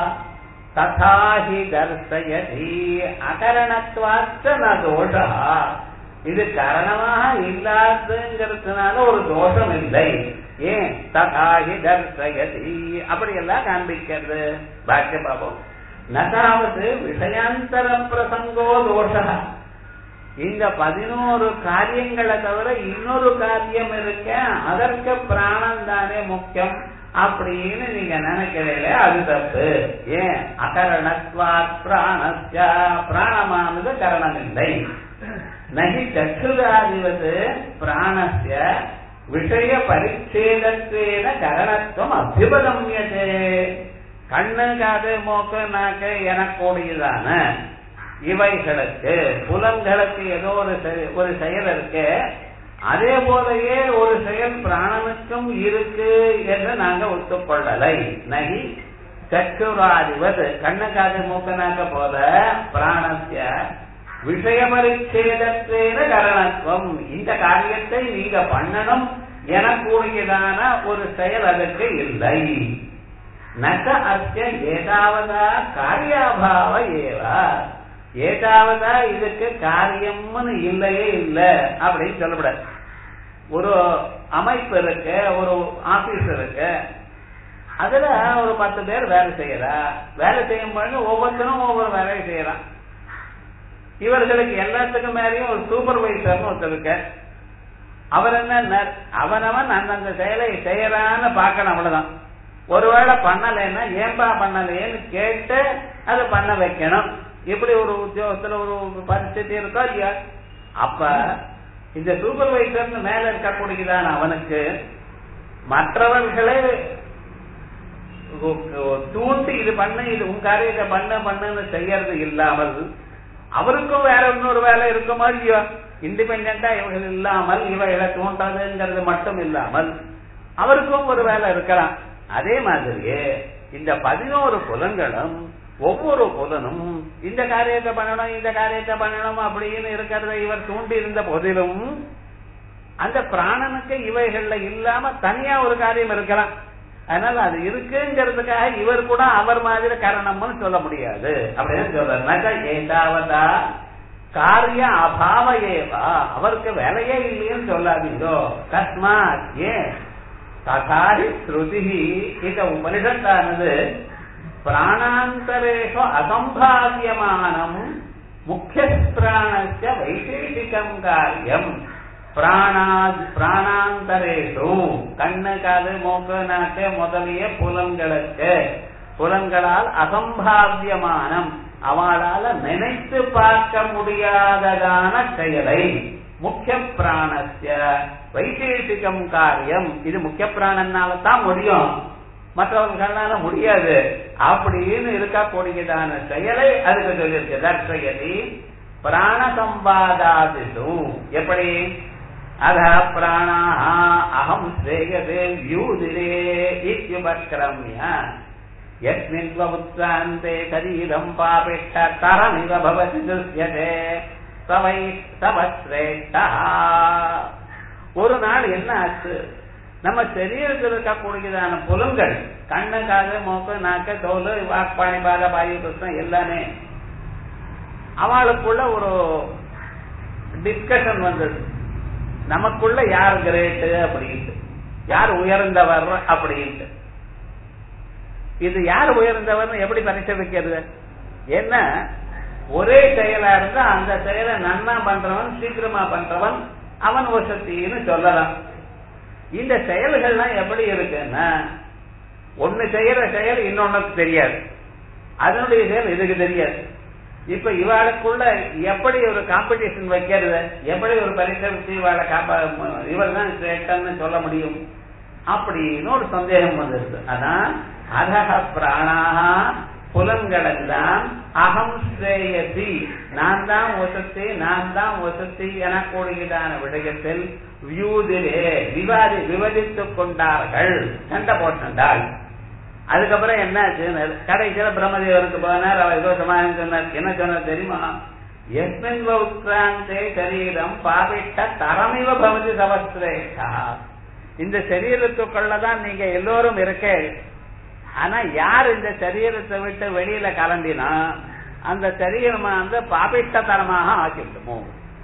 ததாஹி தர்சயதி அகரணத்வாச்சன தோஷா இது காரணமாக இல்லாதுங்கிறதுனால ஒரு தோஷம் இல்லை ஏன் ததாஹி தர்சயதி அப்படி எல்லாம் காண்பிக்கிறது பாக்கிய பாபம் நதாவது விஷயாந்தர பிரசங்கோ தோஷா இந்த பதினோரு காரியங்களை தவிர இன்னொரு காரியம் இருக்க அதற்கு பிராணம் தானே முக்கியம் அப்படின்னு நீங்க நினைக்கிறீங்களே அது தப்பு ஏன் அகரணத்வாத் பிராணஸ்ய பிராணமானது கரணம் இல்லை நகி சற்றுராதிவது பிராணஸ்ய விஷய பரிச்சேதத்வேன கரணத்துவம் அபிபதம்யதே கண்ணு காது மூக்கு நாக்கு எனக்கூடியதான இவைகளுக்கு புலன்களுக்கு ஏதோ ஒரு ஒரு செயல் இருக்கு அதே போலயே ஒரு செயல் பிராணனுக்கும் இருக்கு என்று நாங்க ஒத்துக்கொள்ளலை நகி சற்றுராதிவது கண்ணு காது மூக்கனாக்க போல பிராணஸ்ய விஷய பரிச்சேதத்தேன கரணத்துவம் இந்த காரியத்தை நீங்க பண்ணணும் எனக்கூடியதான ஒரு செயல் அதற்கு இல்லை நக அஸ்ய ஏதாவதா காரியாபாவ ஏவா ஏதாவதா இதுக்கு காரியம்னு இல்லையே இல்ல அப்படின்னு சொல்லப்படாது ஒரு அமைப்பு இருக்கு ஒரு ஆபீஸ் இருக்கு அதுல ஒரு பத்து பேர் வேலை செய்யறா வேலை செய்யும் பொழுது ஒவ்வொருத்தரும் ஒவ்வொரு வேலையை செய்யறான் இவர்களுக்கு எல்லாத்துக்கும் மேலேயும் ஒரு சூப்பர்வைசர்னு ஒருத்தர் இருக்க அவர் என்ன அவனவன் அந்தந்த செயலை செய்யறான்னு பார்க்கணும் அவ்வளவுதான் ஒருவேளை பண்ணலைன்னா ஏன்பா பண்ணலையேன்னு கேட்டு அதை பண்ண வைக்கணும் இப்படி ஒரு உத்தியோகத்துல ஒரு பரிస్థితి இருக்கோ இல்லையா அப்ப இந்த சூப்பர்வைசர் மேல இருக்கக்கூடியதான அவனுக்கு மற்றவர்களை தூண்டி இது பண்ண இது உன் காரியத்தை பண்ண பண்ணுன்னு செய்யறது இல்லாமல் அவருக்கும் வேற இன்னொரு வேலை இருக்குமா இல்லையோ இண்டிபெண்டா இவர்கள் இல்லாமல் இவைகளை தூண்டாதுங்கிறது மட்டும் இல்லாமல் அவருக்கும் ஒரு வேலை இருக்கலாம் அதே மாதிரியே இந்த பதினோரு புலன்களும் ஒவ்வொரு புலனும் இந்த காரியத்தை பண்ணணும் இந்த காரியத்தை பண்ணணும் அப்படின்னு இருக்கிறத இவர் தூண்டி இருந்த போதிலும் அந்த பிராணனுக்கு இவைகள்ல இல்லாம தனியா ஒரு காரியம் இருக்கலாம் அதனால அது இருக்குங்கிறதுக்காக இவர் கூட அவர் மாதிரி காரணம்னு சொல்ல முடியாது அப்படின்னு சொல்றாரு ஏதாவதா காரிய அபாவ ஏவா அவருக்கு வேலையே இல்லைன்னு சொல்லாதீங்கோ தஸ்மாத் ஏன் ததாரி ஸ்ருதி இந்த உபனிஷத்தானது பிராணாந்தரேஷு அசம்பாவியமானம் முக்கிய பிராணஸ்ய வைசேஷிகம் காரியம் பிராணா பிராணாந்தரேஷு கண்ணு காது மூக்கு நாக்கு முதலிய புலன்களுக்கு புலன்களால் அசம்பாவியமானம் அவளால நினைத்து பார்க்க முடியாததான செயலை முக்கிய பிராணஸ்ய வைசேஷிகம் காரியம் இது முக்கிய பிராணனால தான் முடியும் மற்றவர்களால முடியாது அப்படின்னு இருக்கக்கூடியதான செயலை அதுக்கு சொல்லியிருக்கு தர்ஷயதி பிராண சம்பாதாதிசு எப்படி அத பிராணா அகம் ஸ்ரேயதே வியூதிரே இத்யுபக்ரம்ய யஸ்மின் உத்ராந்தே சரீரம் பாபிஷ்ட தரமிவ பவதி துஷ்யதே சவை சவஸ்ரேஷ்டா ஒரு நாள் என்ன ஆச்சு நம்ம சரீரத்தில் இருக்கக்கூடியதான புலன்கள் கண்ணு காது மூக்கு நாக்கு தோல் வாக்பாணி பாத பாயு புத்தம் எல்லாமே அவளுக்குள்ள ஒரு டிஸ்கஷன் வந்தது நமக்குள்ள யார் கிரேட்டு அப்படின்ட்டு யார் உயர்ந்தவர் அப்படின்ட்டு இது யார் உயர்ந்தவர்னு எப்படி பரிசோதிக்கிறது என்ன ஒரே செயலா இருந்தா அந்த செயலை நன்னா பண்றவன் சீக்கிரமா பண்றவன் அவன் வசத்தின்னு சொல்லலாம் இந்த செயல்கள்லாம் எப்படி இருக்குன்னா ஒண்ணு செய்யற செயல் இன்னொன்னுக்கு தெரியாது அதனுடைய செயல் இதுக்கு தெரியாது இப்ப இவாளுக்குள்ள எப்படி ஒரு காம்படிஷன் வைக்கிறது எப்படி ஒரு பரிசளித்து இவாளை காப்பா இவள் தான் சிரேஷ்டன்னு சொல்ல முடியும் அப்படின்னு ஒரு சந்தேகம் வந்துருது அதான் அதக பிராணாக புலன்கள் எல்லாம் அகம் ஸ்ரேயசி நான் தான் வசத்தி நான் தான் வசத்தி எனக்கூடியதான விடயத்தில் வியூதிலே விவாதி விவதித்துக் கொண்டார்கள் சண்டை போட்டாள் அதுக்கப்புறம் என்னாச்சு கடைசியில பிரம்மதேவருக்கு போனார் அவர் ஏதோ சமாதானம் சொன்னார் என்ன சொன்னார் தெரியுமா எஸ்மின் உத்கிராந்தே சரீரம் பாபிட்ட தரமிவ பவதி சவஸ்திரேஷா இந்த சரீரத்துக்குள்ளதான் நீங்க எல்லோரும் இருக்க ஆனா யார் இந்த சரீரத்தை விட்டு வெளியில கிளம்பினா அந்த சரீரமா வந்து பாபிட்ட தரமாக ஆக்கிவிடுமோ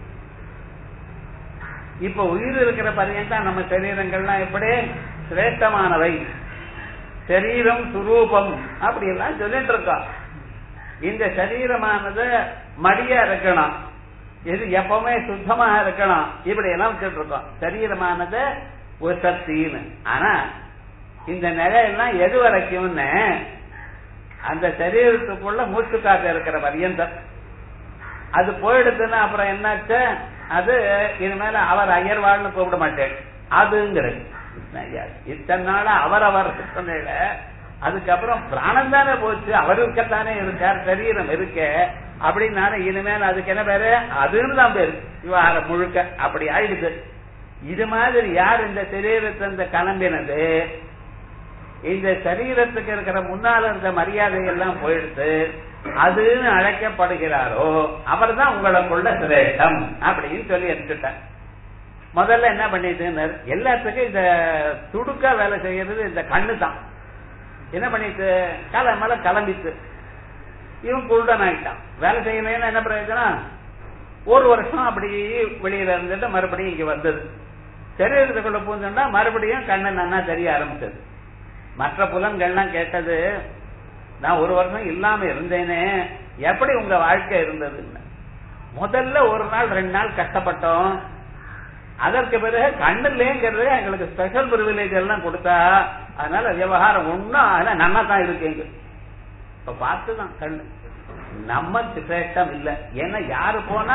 இப்ப உயிர் இருக்கிற பரியந்தான் நம்ம சரீரங்கள்லாம் எப்படி சிரேஷ்டமானவை சரீரம் சுரூபம் அப்படி எல்லாம் சொல்லிட்டு இருக்கோம் இந்த சரீரமானது மடியா இருக்கணும் இது எப்பவுமே சுத்தமா இருக்கணும் இப்படி எல்லாம் வச்சுட்டு இருக்கோம் சரீரமானது ஒரு சக்தின்னு ஆனா இந்த நிலையெல்லாம் எது வரைக்கும்னு அந்த சரீரத்துக்குள்ள மூச்சு காத்து இருக்கிற பரியந்தம் அது போயிடுதுன்னா அப்புறம் என்னாச்சு அது இனிமேல அவர் அயர்வாள்னு கூப்பிட மாட்டேன் அதுங்கிறது இத்தனை நாள அவர் அவர் சொன்ன அதுக்கப்புறம் பிராணம் தானே போச்சு அவர் இருக்கத்தானே இருக்கார் சரீரம் இருக்க அப்படின்னால இனிமேல் அதுக்கு என்ன பேரு அதுன்னு தான் பேரு விவகாரம் முழுக்க அப்படி ஆயிடுது இது மாதிரி யார் இந்த சரீரத்தை இந்த கிளம்பினது இந்த சரீரத்துக்கு இருக்கிற முன்னால இருந்த மரியாதை எல்லாம் போயிடுத்து அதுன்னு அழைக்கப்படுகிறாரோ அவர் தான் உங்களுக்குள்ள சிரேஷ்டம் அப்படின்னு சொல்லி எடுத்துட்டார் முதல்ல என்ன பண்ணிட்டு எல்லாத்துக்கும் இந்த துடுக்கா வேலை செய்யறது இந்த கண்ணு தான் என்ன பண்ணிட்டு கிளம்பல கிளம்பிட்டு இவன் குருடன் ஆயிட்டான் வேலை செய்யலன்னா என்ன பிரயோஜனம் ஒரு வருஷம் அப்படி வெளியில இருந்துட்டு மறுபடியும் இங்க வந்தது சரீரத்துக்குள்ள பூந்துட்டா மறுபடியும் கண்ணு நன்னா தெரிய ஆரம்பிச்சது மற்ற புலன்கள்லாம் கேட்டது நான் ஒரு வருஷம் இல்லாம இருந்தேனே எப்படி உங்க வாழ்க்கை இருந்ததுன்னு முதல்ல ஒரு நாள் ரெண்டு நாள் கஷ்டப்பட்டோம் அதற்கு பிறகு கண்ணுலேங்கிறது எங்களுக்கு ஸ்பெஷல் பிரிவிலேஜ் எல்லாம் கொடுத்தா அதனால விவகாரம் ஒன்னும் ஆனா நல்லா தான் இருக்குங்க இப்ப பார்த்துதான் கண்ணு நம்ம சிரேஷ்டம் இல்ல ஏன்னா யாரு போனா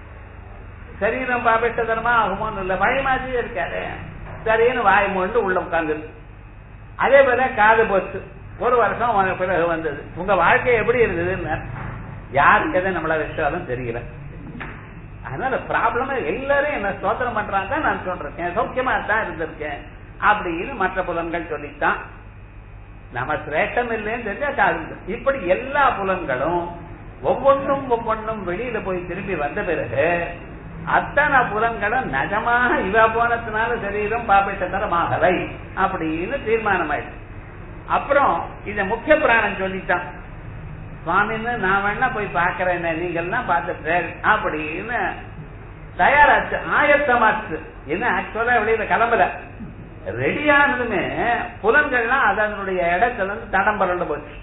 சரீரம் பாபிட்ட தரமா ஆகுமோன்னு இல்ல பழைய மாதிரியே இருக்காரு சரின்னு வாய் மூண்டு உள்ள உட்கார்ந்து அதே போல காது போச்சு ஒரு வருஷம் பிறகு வந்தது உங்க வாழ்க்கை எப்படி இருந்ததுன்னு யாருக்கு எதை நம்மள வச்சாலும் தெரியல அதனால ப்ராப்ளம் எல்லாரும் என்ன ஸ்தோத்திரம் பண்றாங்க நான் சொல்றேன் சௌக்கியமா தான் இருந்திருக்கேன் அப்படின்னு மற்ற புலன்கள் சொல்லித்தான் நம்ம சிரேஷ்டம் இல்லைன்னு தெரிஞ்சா காது இப்படி எல்லா புலன்களும் ஒவ்வொன்றும் ஒவ்வொன்றும் வெளியில போய் திரும்பி வந்த பிறகு அத்தனை புலன்களும் நிஜமாக இவ போனதுனால சரீரம் பாப்பிட்ட தரமாகலை அப்படின்னு தீர்மானம் ஆயிடுச்சு அப்புறம் இந்த முக்கிய பிராணம் சொல்லிட்டான் சுவாமின்னு நான் வேணா போய் பாக்குறேன் நீங்க எல்லாம் பார்த்துட்டு அப்படின்னு தயாராச்சு ஆயத்தமாச்சு என்ன ஆக்சுவலா வெளியில கிளம்பல ரெடியானதுமே புலன்கள்லாம் அதனுடைய இடத்துல இருந்து தடம் பரண்டு போச்சு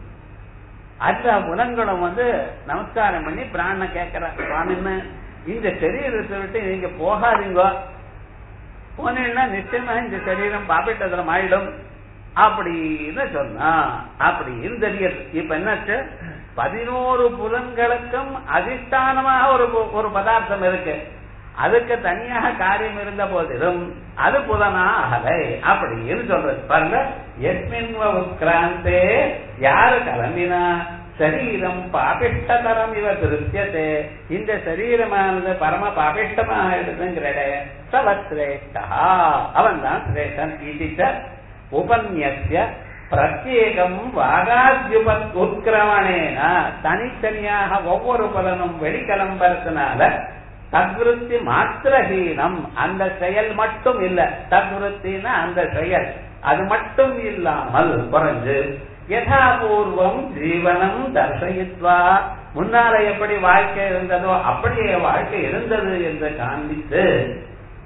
அந்த புலன்களும் வந்து நமஸ்காரம் பண்ணி பிராண கேட்கிற சுவாமின்னு இந்த சரீரத்தை விட்டு நீங்க போகாதீங்க போனீங்கன்னா நிச்சயமா இந்த சரீரம் பாப்பிட்டதுல ஆயிடும் அப்படின்னு சொன்னா அப்படின்னு தெரியுது இப்ப என்னாச்சு பதினோரு புலன்களுக்கும் அதிஷ்டானமாக ஒரு ஒரு பதார்த்தம் இருக்கு அதுக்கு தனியாக காரியம் இருந்த போதிலும் அது புலனா அகலை அப்படின்னு சொல்றது பாருங்க எஸ்மின் உத்கிராந்தே யாரு கிளம்பினா சரீரம் பாபிஷ்டதரம் இவ திருத்தியதே இந்த சரீரமானது பரம பாபிஷ்டமாக எடுத்துங்கிற சவத்ரேஷ்டா அவன் தான் சிரேஷ்டன் ஈட்டிச்ச உபன்யசிய பிரத்யேகம் வாகாத்யுபத் உத்கிரமணேன தனித்தனியாக ஒவ்வொரு பலனும் வெளிக்கிளம்பறதுனால தத்விருத்தி மாத்திரஹீனம் அந்த செயல் மட்டும் இல்ல தத்விருத்தினா அந்த செயல் அது மட்டும் இல்லாமல் குறைஞ்சு யதாபூர்வம் ஜீவனம் தர்சயித்வா முன்னால எப்படி வாழ்க்கை இருந்ததோ அப்படியே வாழ்க்கை இருந்தது என்று காண்பித்து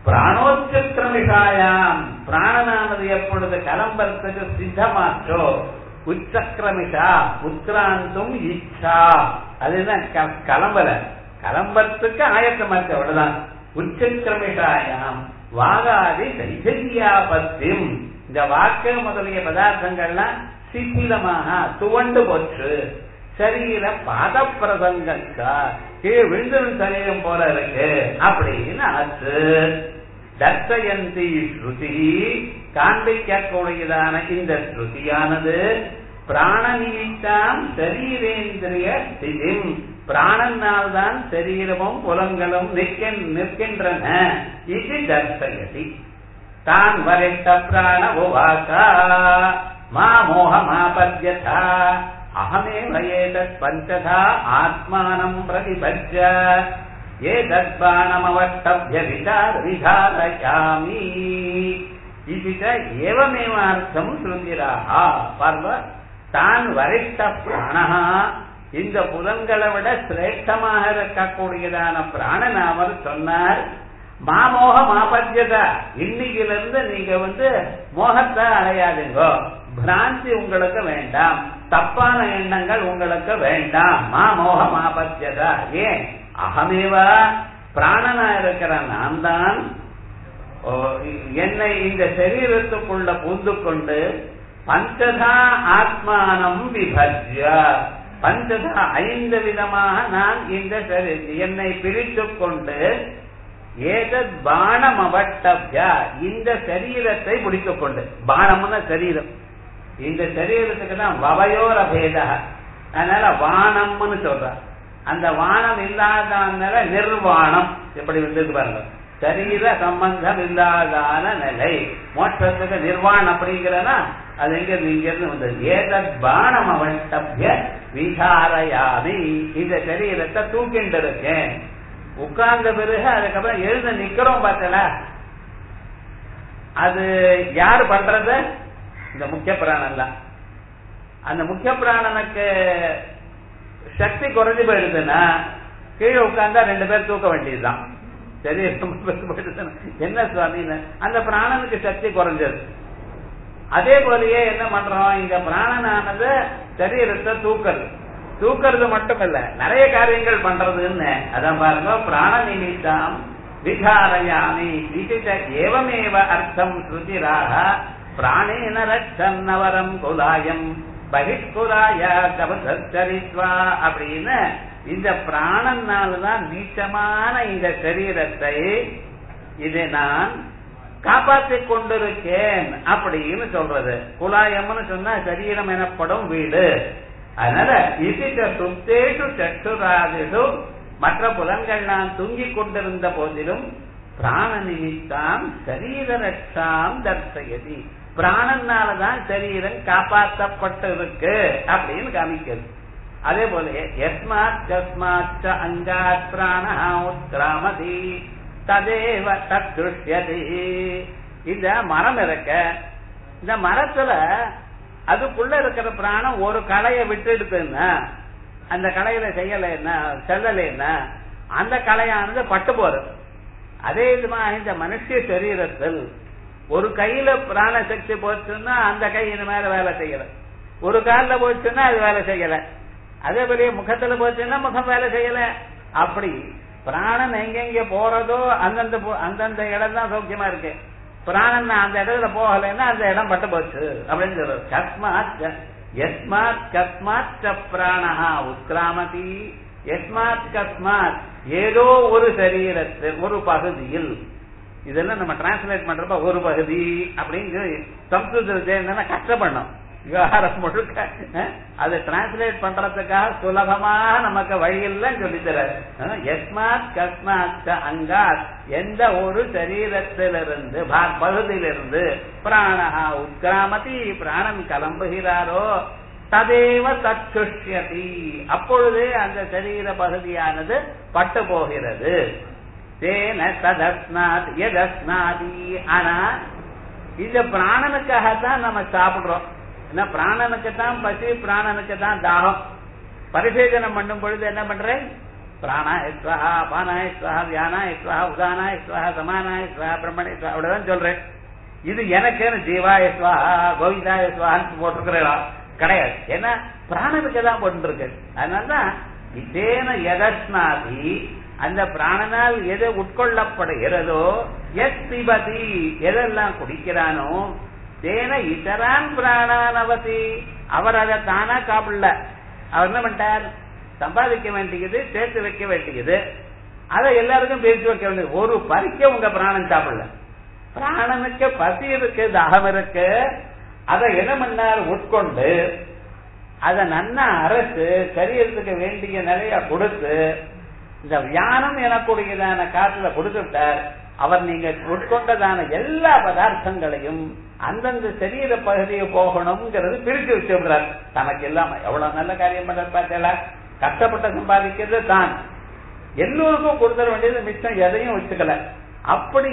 பிராணோச்சக்கிரமிஷாயாம் பிராணனானது எப்பொழுது கலம்பரத்துக்கு சித்தமாற்றோ உச்சக்கிரமிஷா உத்ராந்தும் இச்சா அதுதான் க- கலம்பல கலம்பரத்துக்கு ஆயத்தமாச்சு அவ்வளவுதான் உச்சக்கிரமிஷாயாம் வாகாதி தைஜன்யாபத்தியம் இந்த வாக்கு முதலிய பதார்த்தங்கள்லாம் சித்திலமாக துவண்டு போச்சு சரீர பாதப்பிரதங்கா கீழே விழுந்துடும் சரீரம் போல இருக்கு அப்படின்னு ஆச்சு தர்சயந்தி ஸ்ருதி காண்பிக்கக்கூடியதான இந்த ஸ்ருதியானது பிராணநிமித்தாம் சரீரேந்திரிய ஸ்திதிம் பிராணனால் தான் சரீரமும் புலங்களும் நிற்கின் நிற்கின்றன இது தர்சயதி தான் வரிட்ட பிராண உவாசா மா மோகமாபத்யதா அகமேவ ஏதத் பஞ்சதா ஆத்மானம் பிரதிபஜ்ய ஏதத்பாணமவஷ்டभ्य विचार विधारयामि इति च एवमेवार्थम् ஸ்ருதிராக பார்வ தான் வரிஷ்ட பிராணஹ இந்த புலன்களை விட சிரேஷ்டமாக இருக்கக்கூடியதான பிராணன் அவர் சொன்னார் மாமோக மாபத்தியத இன்னைக்கிலிருந்து நீங்க வந்து மோகத்தை அடையாதுங்கோ பிராந்தி உங்களுக்கு வேண்டாம் தப்பான எண்ணங்கள் உங்களுக்கு வேண்டாம் மாமோக மாபத்தியதா ஏன் அகமேவா பிராணனா இருக்கிற நான் தான் ஓ, என்னை இந்த சரீரத்துக்குள்ள புந்து கொண்டு பஞ்சதா ஆத்மானம் விபஜ்ய பஞ்சதா ஐந்து விதமாக நான் இந்த சரீ- என்னை பிரித்துக் கொண்டு ஏதத் பானம் அவட்டப்யா இந்த சரீரத்தை பிடித்துக் கொண்டு பானம்னா சரீரம் இந்த சரீரத்துக்கு தான் வவையோர பேத அதனால வானம்னு சொல்ற அந்த வானம் இல்லாதனால நிர்வாணம் எப்படி வந்தது பாருங்க சரீர சம்பந்தம் இல்லாதான நிலை மோட்சத்துக்கு நிர்வாணம் அப்படிங்கிறனா அது எங்க இருந்து இங்க இருந்து வந்தது ஏதத் பானம் அவட்டப்ய விசாரையாமி இந்த சரீரத்தை தூக்கிட்டு இருக்கேன் உட்கார்ந்த பிறகு அதுக்கப்புறம் எழுந்து நிக்கிறோம் பார்த்தல அது யார் பண்றது இந்த முக்கிய பிராணம் தான் அந்த முக்கிய பிராணனுக்கு சக்தி குறைஞ்சு போயிடுதுன்னா கீழே உட்கார்ந்தா ரெண்டு பேர் தூக்க வேண்டியதுதான் சரி ரொம்ப பேர் போயிடுதுன்னா, என்ன சுவாமின்னு அந்த பிராணனுக்கு சக்தி குறைஞ்சது அதே போலயே என்ன பண்றோம் இந்த பிராணனானது சரீரத்தை தூக்குறது தூக்குறது மட்டும் இல்ல நிறைய காரியங்கள் பண்றதுன்னு அதான் பாருங்க பிராண நிமித்தம் விகாரயாமி விசித ஏவமேவ அர்த்தம் ஸ்ருதிராக பிராணேன ரட்சன்னவரம் குலாயம் பகிஷ்குராய கவசரித்வா அப்படின்னு இந்த பிராணனால்தான் நீச்சமான இந்த சரீரத்தை இதை நான் காப்பாற்றிக் கொண்டிருக்கேன் அப்படின்னு சொல்றது குலாயம்னு சொன்னா சரீரம் எனப்படும் வீடு அதனால இசிட்ட சுத்தேஷு சற்றுராதிஷு மற்ற புலன்கள் நான் தூங்கிக் கொண்டிருந்த போதிலும் பிராண நிமித்தாம் சரீர ரட்சாம் தர்சயதி பிராணனாலதான் சரீரம் காப்பாற்றப்பட்டு இருக்கு அப்படின்னு காமிக்கிறது அதே போல எஸ்மாத் கஸ்மாத் அங்காத் பிராண உத்ராமதி ததேவ தத்ருஷ்யதி இந்த மரம் இருக்க இந்த மரத்துல அதுக்குள்ள இருக்கிற பிராணம் ஒரு களையை விட்டுடுதுன்னா அந்த களையில செய்யலைன்னா செல்லலைன்னா அந்த களையானது பட்டு போறது அதே விதமாக இந்த மனுஷ சரீரத்தில் ஒரு கையில பிராண சக்தி போச்சுன்னா அந்த கை இது மேல வேலை செய்யல ஒரு கால்ல போச்சுன்னா அது வேலை செய்யல அதே போல முகத்துல போச்சுன்னா முகம் வேலை செய்யல அப்படி பிராணன் எங்கெங்க போறதோ அந்தந்த போ- அந்தந்த இடம் தான் சௌக்கியமா இருக்கு பிராணன் அந்த இடத்துல போகலைன்னா அந்த இடம் பட்டு போச்சு அப்படின்னு சொல்றது கஸ்மாத் க- எஸ்மாத் கஸ்மாத் ச பிராணஹா உத்கிராமதி எஸ்மாத் கஸ்மாத் ஏதோ ஒரு சரீரத்தில் ஒரு பகுதியில் இதெல்லாம் நம்ம டிரான்ஸ்லேட் பண்றப்ப ஒரு பகுதி அப்படின்னு சம்ஸ்கிருதத்தை என்னன்னா கஷ்டப்படணும் விவகாரம் முழுக்க அஹ், அதை டிரான்ஸ்லேட் பண்றதுக்காக சுலபமாக நமக்கு வழியெல்லாம் சொல்லித்தராரு அஹ், எஸ்மாத் கஸ்மாத் ச அங்காத் எந்த ஒரு சரீரத்திலிருந்து பா- பகுதியிலிருந்து பிராணஹா உத்கிராமதி பிராணன் கிளம்புகிறாரோ ததேவ தச்சுஷ்யதி அப்பொழுதே அந்த சரீர பகுதியானது பட்டு போகிறது தேன ததஸ்னாத் எதஸ்னாதி ஆனா இந்த பிராணனுக்காகத்தான் நம்ம சாப்பிடுறோம் ஏன்னா பிராணனுக்கு தான் பசி பிராணனுக்கு தான் தாகம் பரிசேதனம் பண்ணும் பொழுது என்ன பண்றேன் பிராணாய ஸ்வஹா அபானாய ஸ்வஹா வியானாய ஸ்வஹா உதானாய ஸ்வஹா சமானாய ஸ்வஹா பிரம்மணே ஸ்வஹா அவ்வளவுதான் சொல்றேன் இது எனக்குன்னு ஜீவாய ஸ்வஹா கோவிந்தாய ஸ்வஹான்னு போட்டிருக்கிறா கிடையாது ஏன்னா பிராணனுக்கு தான் போட்டுருக்கு அதனாலதான் இதேன எதஸ்னாதி அந்த பிராணனால் எது உட்கொள்ளப்படுகிறதோ எஸ் பிபதி எதெல்லாம் குடிக்கிறானோ தேன இதரான் பிராணானவதி அவர் அதை தானா சாப்பிடல அவர் என்ன பண்ணிட்டார் சம்பாதிக்க வேண்டியது சேர்த்து வைக்க வேண்டியது அதை எல்லாருக்கும் பிரித்து வைக்க வேண்டியது ஒரு பறிக்க உங்க பிராணன் சாப்பிடல பிராணனுக்கு பசி இருக்கு தாகம் இருக்கு அதை என்ன பண்ணார் உட்கொண்டு அதை நன்னா அரசு சரீரத்துக்கு வேண்டிய நிலைய கொடுத்து இந்த வியானம் எனக்கூடியதான காற்றுல கொடுத்துட்டார் அவர் நீங்க உட்கொண்டதான எல்லா பதார்த்தங்களையும் அந்தந்த சரீர பகுதியை போகணுங்கிறது பிரிச்சு வச்சுடுறார் தனக்கு இல்லாம எவ்வளவு நல்ல காரியம் பண்ற பார்த்தல கஷ்டப்பட்ட சம்பாதிக்கிறது தான் எல்லோருக்கும் கொடுத்துட வேண்டியது மிச்சம் எதையும் வச்சுக்கல அப்படி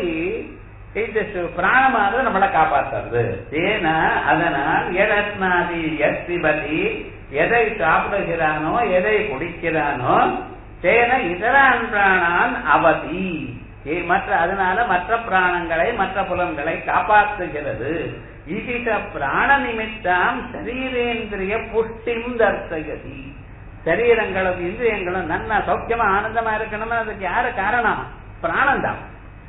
இந்த பிராணமானது நம்மளை காப்பாற்றுறது ஏன்னா அதனால் எடஸ்நாதி எஸ்திபதி எதை சாப்பிடுகிறானோ எதை குடிக்கிறானோ தேன இதரான் பிராணான் அவதி மற்ற அதனால மற்ற பிராணங்களை மற்ற புலன்களை காப்பாற்றுகிறது ஈகிட்ட பிராண நிமித்தம் சரீரேந்திரிய புஷ்டிம் தர்சயதி சரீரங்களும் இந்திரியங்களும் நன்னா சௌக்கியமா ஆனந்தமா இருக்கணும்னு அதுக்கு யாரு காரணம் பிராணம் தான்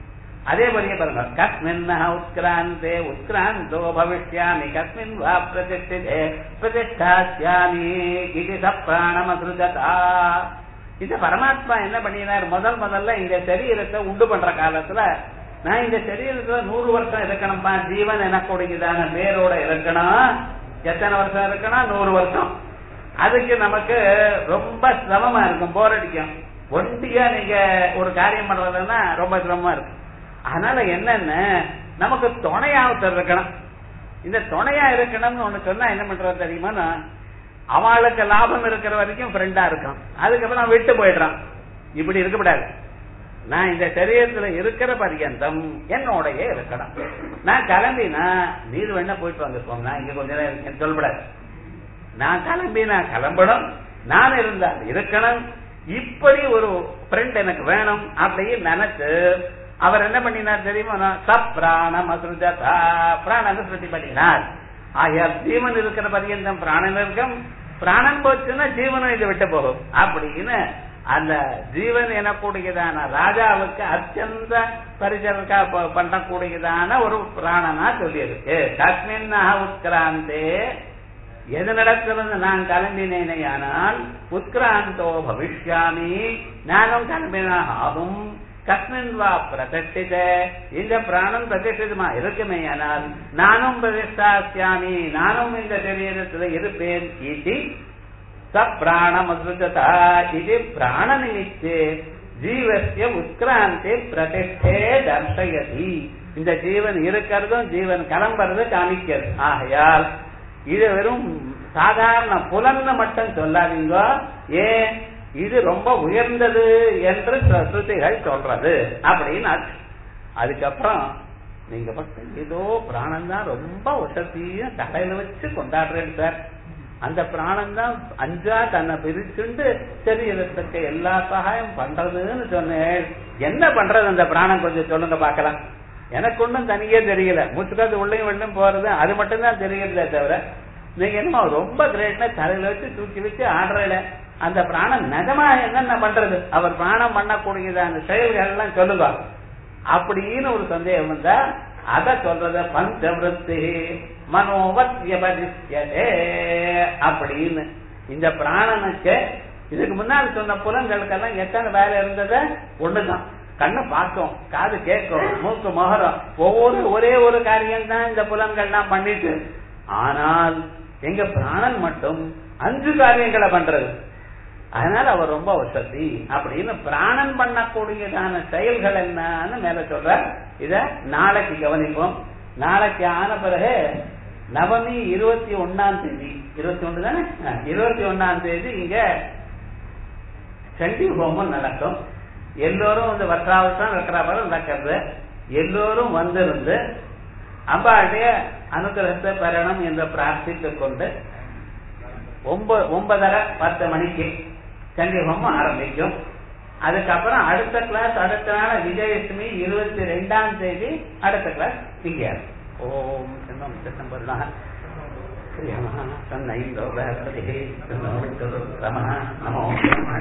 அதே மாதிரியே பாருங்க கஸ்மின் உத்கிராந்தே உத்கிராந்தோ பவிஷ்யாமி கஸ்மின் வா பிரதிஷ்டிதே பிரதிஷ்டாஸ்யாமி இது பிராணமதுதா இந்த பரமாத்மா என்ன பண்ணினார் முதல் முதல்ல இந்த சரீரத்தை உண்டு பண்ற காலத்துல நான் இந்த சரீரத்துல நூறு வருஷம் இருக்கணும்பா ஜீவன் எனக்கூடியதான பேரோட இருக்கணும் எத்தனை வருஷம் இருக்கணும் நூறு வருஷம் அதுக்கு நமக்கு ரொம்ப சிரமமா இருக்கும் போர் அடிக்கும் ஒண்டியா நீங்க ஒரு காரியம் பண்றதுன்னா ரொம்ப சிரமமா இருக்கும் அதனால என்னன்னு நமக்கு துணையா ஒருத்தர் இருக்கணும் இந்த துணையா இருக்கணும்னு ஒண்ணு சொன்னா என்ன பண்றது தெரியுமா அவளுக்கு லாபம் இருக்கிற வரைக்கும் ஃப்ரெண்டா இருக்கும் அதுக்கப்புறம் விட்டு போயிடுறான் இப்படி இருக்கக்கூடாது நான் இந்த சரீரத்துல இருக்கிற பரியந்தம் என்னோடய இருக்கணும் நான் கிளம்பினா நீர் வேணா போயிட்டு வாங்க சுவாமி நான் இங்க கொஞ்ச நேரம் இருக்கேன்னு சொல்லக்கூடாது நான் கிளம்பி நான் கிளம்பணும் நான் இருந்தால் இருக்கணும் இப்படி ஒரு ஃப்ரெண்ட் எனக்கு வேணும் அப்படின்னு நினைச்சு அவர் என்ன பண்ணினார் தெரியுமா சப்ராணம் அசுஜதா பிராணன் ஸ்ருதி பண்ணினார் ஆகிய ஜீவன் இருக்கிற பரியந்தம் பிராணன் இருக்கும் பிராணன் போச்சுன்னா ஜீவனும் இதை விட்டு போகும் அப்படின்னு அந்த ஜீவன் எனக்கூடியதான ராஜாவுக்கு அத்தியந்த பரிசரக்கா பண்ணக்கூடியதான ஒரு பிராணனா சொல்லியிருக்கு கஸ்மின் உத்கிராந்தே எது நடக்கிறது நான் கிளம்பினேனே ஆனால் உத்கிராந்தோ பவிஷ்யாமி நானும் கிளம்பினாக ஆகும் கஸ்மின் வா பிரதிஷ்டித இந்த பிராணம் பிரதிஷ்டிதமா இருக்குமே ஆனால் நானும் பிரதிஷ்டாசியாமி நானும் இந்த சரீரத்தில் இருப்பேன் இது சப்ராணம் அசுஜதா இது பிராண நிமித்தே ஜீவசிய உத்கிராந்தி பிரதிஷ்டே தர்ஷயதி இந்த ஜீவன் இருக்கிறதும் ஜீவன் கிளம்புறது காமிக்கிறது ஆகையால் இது வெறும் சாதாரண புலன்னு மட்டும் சொல்லாதீங்க ஏன் இது ரொம்ப உயர்ந்தது என்று ஸ்ருதிகள் சொல்றது அப்படின்னு அதுக்கப்புறம் நீங்க பக்கம் ஏதோ பிராணம் தான் ரொம்ப வசதியும் தலையில வச்சு கொண்டாடுறேன் சார் அந்த பிராணம் தான் அஞ்சா தன்னை பிரிச்சுண்டு சரீரத்துக்கு எல்லா சகாயம் பண்றதுன்னு சொன்னேன் என்ன பண்றது அந்த பிராணம் கொஞ்சம் சொல்லுங்க பாக்கலாம் எனக்கு ஒன்றும் தனியே தெரியல மூச்சுக்காது உள்ளயும் வெள்ளும் போறது அது மட்டும் தான் தெரியறதே தவிர நீங்க என்னமோ ரொம்ப கிரேட்னா தலையில வச்சு தூக்கி வச்சு ஆடுறல அந்த பிராணம் நிஜமா என்னென்ன பண்றது அவர் பிராணம் பண்ணக்கூடியது அந்த செயல்கள் எல்லாம் சொல்லுங்க அப்படின்னு ஒரு சந்தேகம் வந்தா அத சொல்றத பஞ்சவருத்தி மனோவத்தியபதிஷ்யதே அப்படின்னு இந்த பிராணனுக்கு இதுக்கு முன்னால் சொன்ன புலன்களுக்கெல்லாம் எத்தனை வேலை இருந்தது ஒண்ணுதான் கண்ணு பார்க்கும் காது கேட்கும் மூக்கு மொகரம் ஒவ்வொரு ஒரே ஒரு காரியம் தான் இந்த புலன்கள்லாம் பண்ணிட்டு ஆனால் எங்க பிராணன் மட்டும் அஞ்சு காரியங்களை பண்றது அதனால அவர் ரொம்ப வசதி அப்படின்னு பிராணன் பண்ணக்கூடியதான செயல்கள் என்னன்னு மேல சொல்ற இத நாளைக்கு கவனிப்போம் நாளைக்கு ஆன பிறகு நவமி இருபத்தி ஒன்னாம் தேதி இருபத்தி ஒன்று தானே இருபத்தி ஒன்னாம் தேதி இங்க சண்டி ஹோமம் நடக்கும் எல்லோரும் வந்து வற்றாவட்டம் வெக்கராபரம் நடக்கிறது எல்லோரும் வந்திருந்து அம்பாளுடைய அனுகிரகத்தை பெறணும் என்று பிரார்த்தித்துக் கொண்டு ஒன்பதரை பத்து மணிக்கு சண்டி ஹோமம் ஆரம்பிக்கும் அதுக்கப்புறம் அடுத்த கிளாஸ் அடுத்த நாள் விஜயலட்சுமி இருபத்தி ரெண்டாம் தேதி அடுத்த கிளாஸ் இங்கே ஓம் சென்னம் சென்னம்பருணா நமோ